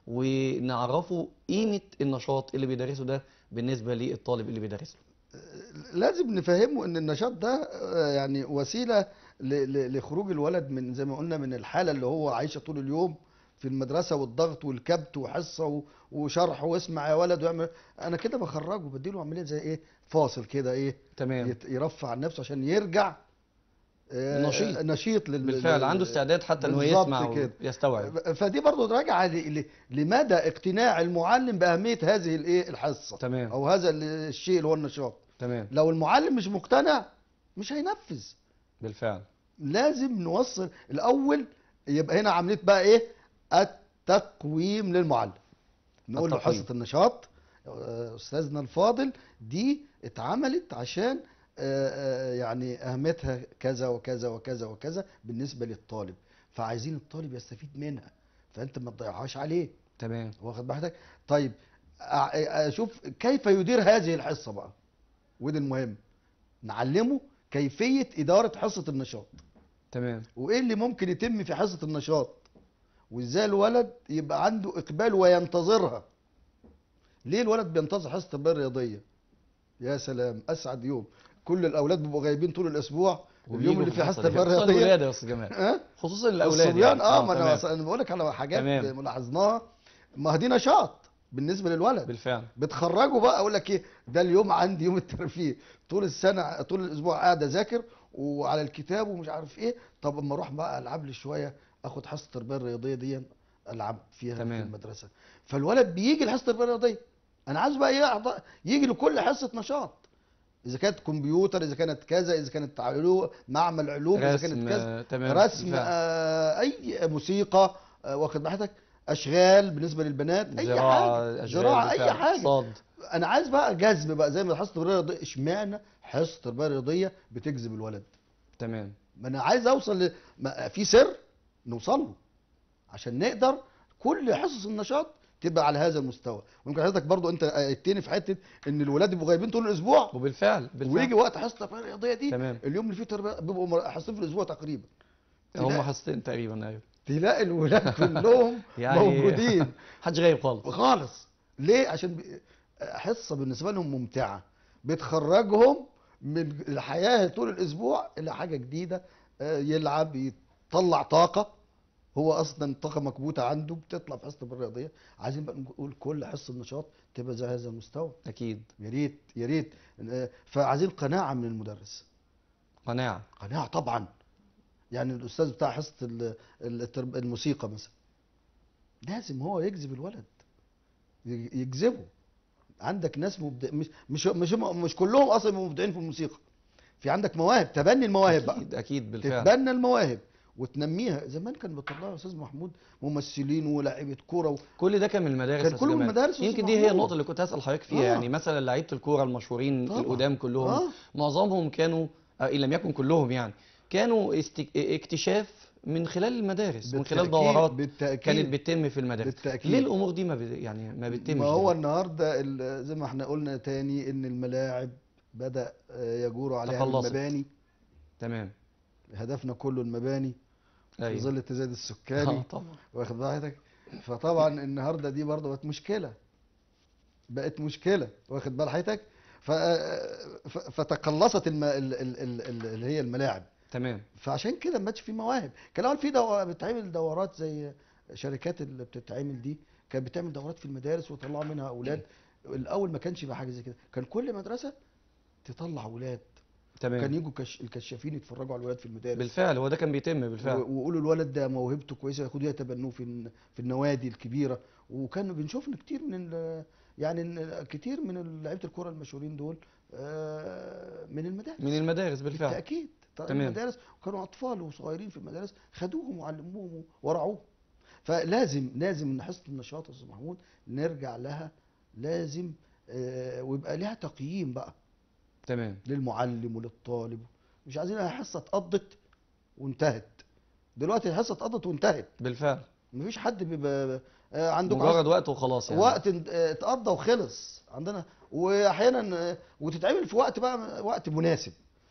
ونعرفه قيمة النشاط اللي بيدرسه ده بالنسبة للطالب اللي بيدرسه لازم نفهمه ان النشاط ده آه، يعني وسيله ل- ل- لخروج الولد من زي ما قلنا من الحاله اللي هو عايشه طول اليوم في المدرسه والضغط والكبت وحصه و- وشرح واسمع يا ولد ويعمل انا كده بخرجه بديله عمليه زي ايه فاصل كده ايه تمام يت- يرفع عن نفسه عشان يرجع آه، نشيط. نشيط لل بالفعل لل- عنده استعداد حتى انه بالظبط يسمع كده. ويستوعب فدي برضه راجعه ل- ل- لمدى اقتناع المعلم باهميه هذه الايه الحصه تمام او هذا ال- الشيء اللي هو النشاط تمام لو المعلم مش مقتنع مش هينفذ بالفعل لازم نوصل الاول يبقى هنا عمليه بقى ايه التقويم للمعلم نقول له التقويم. حصه النشاط آه، استاذنا الفاضل دي اتعملت عشان آه، آه، يعني اهميتها كذا وكذا وكذا وكذا بالنسبه للطالب فعايزين الطالب يستفيد منها فانت ما تضيعهاش عليه تمام واخد بالك طيب أ- اشوف كيف يدير هذه الحصه بقى وده المهم نعلمه كيفيه اداره حصه النشاط تمام وايه اللي ممكن يتم في حصه النشاط وازاي الولد يبقى عنده اقبال وينتظرها ليه الولد بينتظر حصه التربيه الرياضيه يا سلام اسعد يوم كل الاولاد بيبقوا غايبين طول الاسبوع اليوم اللي فيه حصه التربيه خصوصا الرياضيه الولاد يا استاذ جمال ها خصوصا الاولاد الصبيان يعني. اه ما انا تمام. أصل انا بقول لك على حاجات تمام. لاحظناها ما هي دي نشاط بالنسبه للولد بالفعل بتخرجوا بقى اقول لك ايه ده اليوم عندي يوم الترفيه طول السنه طول الاسبوع قاعد اذاكر وعلى الكتاب ومش عارف ايه طب اما اروح بقى العب لي شويه اخد حصه التربيه الرياضيه دي العب فيها تمام. في المدرسه فالولد بيجي لحصه التربيه الرياضيه انا عايز بقى يحضر يجي لكل حصه نشاط اذا كانت كمبيوتر اذا كانت كذا اذا كانت علوم معمل علوم اذا رسم كانت كذا آه، تمام رسم بالفعل. آه اي موسيقى آه واخد بحثك اشغال بالنسبه للبنات اي زراعة حاجه أشغال زراعه اي بالفعل. حاجه صاد انا عايز بقى جذب بقى زي ما حصه التربيه الرياضيه اشمعنى حصه التربيه الرياضيه بتجذب الولد تمام ما انا عايز اوصل ل... ما في سر نوصل له عشان نقدر كل حصص النشاط تبقى على هذا المستوى ويمكن حضرتك برضو انت قايدتني في حته ان الولاد يبقوا غايبين طول الاسبوع وبالفعل بالفعل ويجي وقت حصه التربيه الرياضيه دي تمام. اليوم اللي فيه تربيه بيبقوا مر- حصتين في الاسبوع تقريبا هم تلاقي- حصتين تقريبا ايوه تلاقي الولاد كلهم يعني موجودين محدش غايب خالص خالص ليه عشان بي- حصه بالنسبه لهم ممتعه بتخرجهم من الحياه طول الاسبوع الى حاجه جديده آه، يلعب يطلع طاقه هو اصلا طاقه مكبوته عنده بتطلع في حصه الرياضيه عايزين بقى نقول كل حصه نشاط تبقى زي هذا المستوى اكيد يا ريت يا ريت آه، فعايزين قناعه من المدرس قناعه قناعه طبعا يعني الاستاذ بتاع حصه ال- الترب- الموسيقى مثلا لازم هو يجذب الولد يج- يجذبه عندك ناس مبدع مش مش مش, مش كلهم اصلا مبدعين في الموسيقى في عندك مواهب تبني المواهب بقى اكيد اكيد بالفعل تتبنى المواهب وتنميها زمان كان بيطلعوا يا استاذ محمود ممثلين ولاعيبه كوره و... كل ده كان من المدارس كان يا كله أستاذ من جمال. المدارس يا يمكن أستاذ دي هي محمود. النقطه اللي كنت هسال حضرتك فيها آه. يعني مثلا لعيبه الكوره المشهورين طبعا. القدام كلهم آه. معظمهم كانوا آه، ان لم يكن كلهم يعني كانوا است... اكتشاف من خلال المدارس من خلال بالتأكيد- دورات بالتأكيد. كانت بتتم في المدارس بالتأكيد. ليه الامور دي ما ب... يعني ما بتتمش ما هو دلوقتي؟ النهارده ال- زي ما احنا قلنا تاني ان الملاعب بدا آه، يجور عليها تقلصت. المباني تمام هدفنا كله المباني في ايوه ظل التزايد اه السكاني طبعا واخد بالك فطبعا النهارده دي برضه بقت مشكله بقت مشكله واخد بال حضرتك ف... ف... فتقلصت الم... ال... ال... ال... ال... اللي هي الملاعب تمام فعشان كده ما بقتش في مواهب كان الاول في دو... بتعمل دورات زي شركات اللي بتتعمل دي كانت بتعمل دورات في المدارس ويطلعوا منها اولاد الاول ما كانش يبقى حاجه زي كده كان كل مدرسه تطلع اولاد كان تمام يجوا كش... الكشافين يتفرجوا على الولاد في المدارس بالفعل هو ده كان بيتم و- بالفعل ويقولوا الولد ده موهبته كويسه ياخدوه يتبنوه في الن- في النوادي الكبيره وكانوا بنشوف إن كتير من ال- يعني إن كتير من لعيبه الكوره المشهورين دول آه، من المدارس من المدارس بالفعل بالتاكيد طيب تمام. المدارس وكانوا اطفال وصغيرين في المدارس خدوهم وعلموهم ورعوهم فلازم لازم ان حصه النشاط يا استاذ محمود نرجع لها لازم آه، ويبقى لها تقييم بقى تمام للمعلم وللطالب مش عايزينها حصه اتقضت وانتهت دلوقتي الحصه اتقضت وانتهت بالفعل مفيش حد بيبقى آه، عندكم مجرد وقت وخلاص يعني وقت انت- آه، اتقضى وخلص عندنا واحيانا آه، وتتعمل في وقت بقى وقت مناسب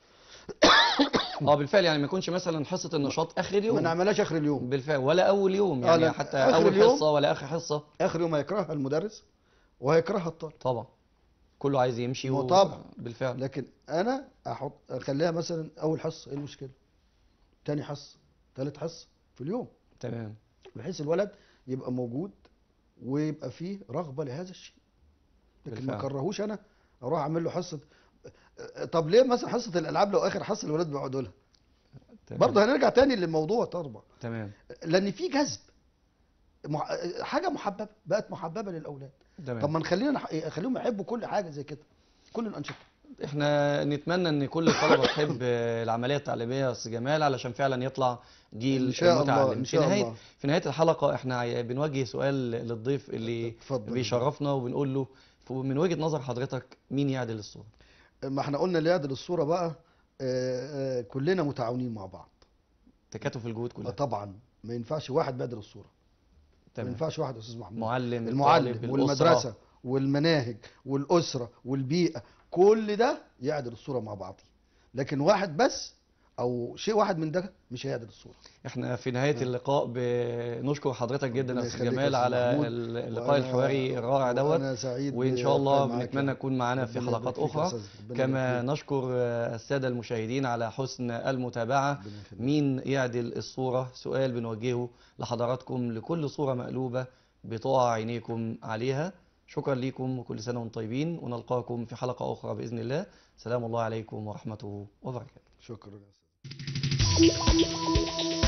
اه بالفعل يعني ما يكونش مثلا حصه النشاط اخر ما اليوم نعملهاش اخر اليوم بالفعل ولا اول يوم آه، يعني لا، حتى آخر اول اليوم. حصه ولا اخر حصه اخر يوم هيكرهها المدرس وهيكرهها الطالب طبعا كله عايز يمشي هو طبعا. بالفعل لكن انا احط اخليها مثلا اول حصه ايه المشكله تاني حصه تالت حصه في اليوم تمام بحيث الولد يبقى موجود ويبقى فيه رغبه لهذا الشيء لكن ما بالفعل. كرهوش انا اروح اعمل له حصه طب ليه مثلا حصه الالعاب لو اخر حصه الولاد بيقعدوا لها تمام. برضه هنرجع تاني للموضوع طبعا تمام لان في جذب مح... حاجه محببه بقت محببه للاولاد تمام طب ما نخلينا نح- خليهم يحبوا كل حاجه زي كده كل الانشطه احنا نتمنى ان كل الطلبه تحب العمليه التعليميه يا استاذ جمال علشان فعلا يطلع جيل إن شاء الله، متعلم إن في شاء نهايه الله. في نهايه الحلقه احنا عاي- بنوجه سؤال للضيف اللي اتفضل. بيشرفنا وبنقول له ف- من وجهه نظر حضرتك مين يعدل الصوره ما احنا قلنا اللي يعدل الصوره بقى آه، آه، كلنا متعاونين مع بعض تكاتف الجهود آه، كلها طبعا ما ينفعش واحد بيعدل الصوره ما تمام ينفعش واحد يا استاذ محمود معلم المعلم الطالب، والمدرسه الأسرة. والمناهج والاسره والبيئه كل ده يعدل الصوره مع بعض لكن واحد بس او شيء واحد من ده مش هيعدل الصوره احنا في نهايه اللقاء بنشكر حضرتك جدا يا ربنا استاذ يخليك يا جمال أستاذ على محمود. اللقاء وأنا- الحواري الرائع دوت وأنا سعيد وان شاء الله باللقاء معاك بنتمنى يا تكون معانا في ربنا يبارك حلقات فيك يا اخرى أستاذ. ربنا كما يبارك فيك. نشكر آه، الساده المشاهدين على حسن المتابعه ربنا يخليك. مين يعدل الصوره سؤال بنوجهه لحضراتكم لكل صوره مقلوبه بتقع عينيكم عليها شكرا لكم وكل سنه وانتم طيبين ونلقاكم في حلقه اخرى باذن الله سلام الله عليكم ورحمته وبركاته شكرا يا أستاذ.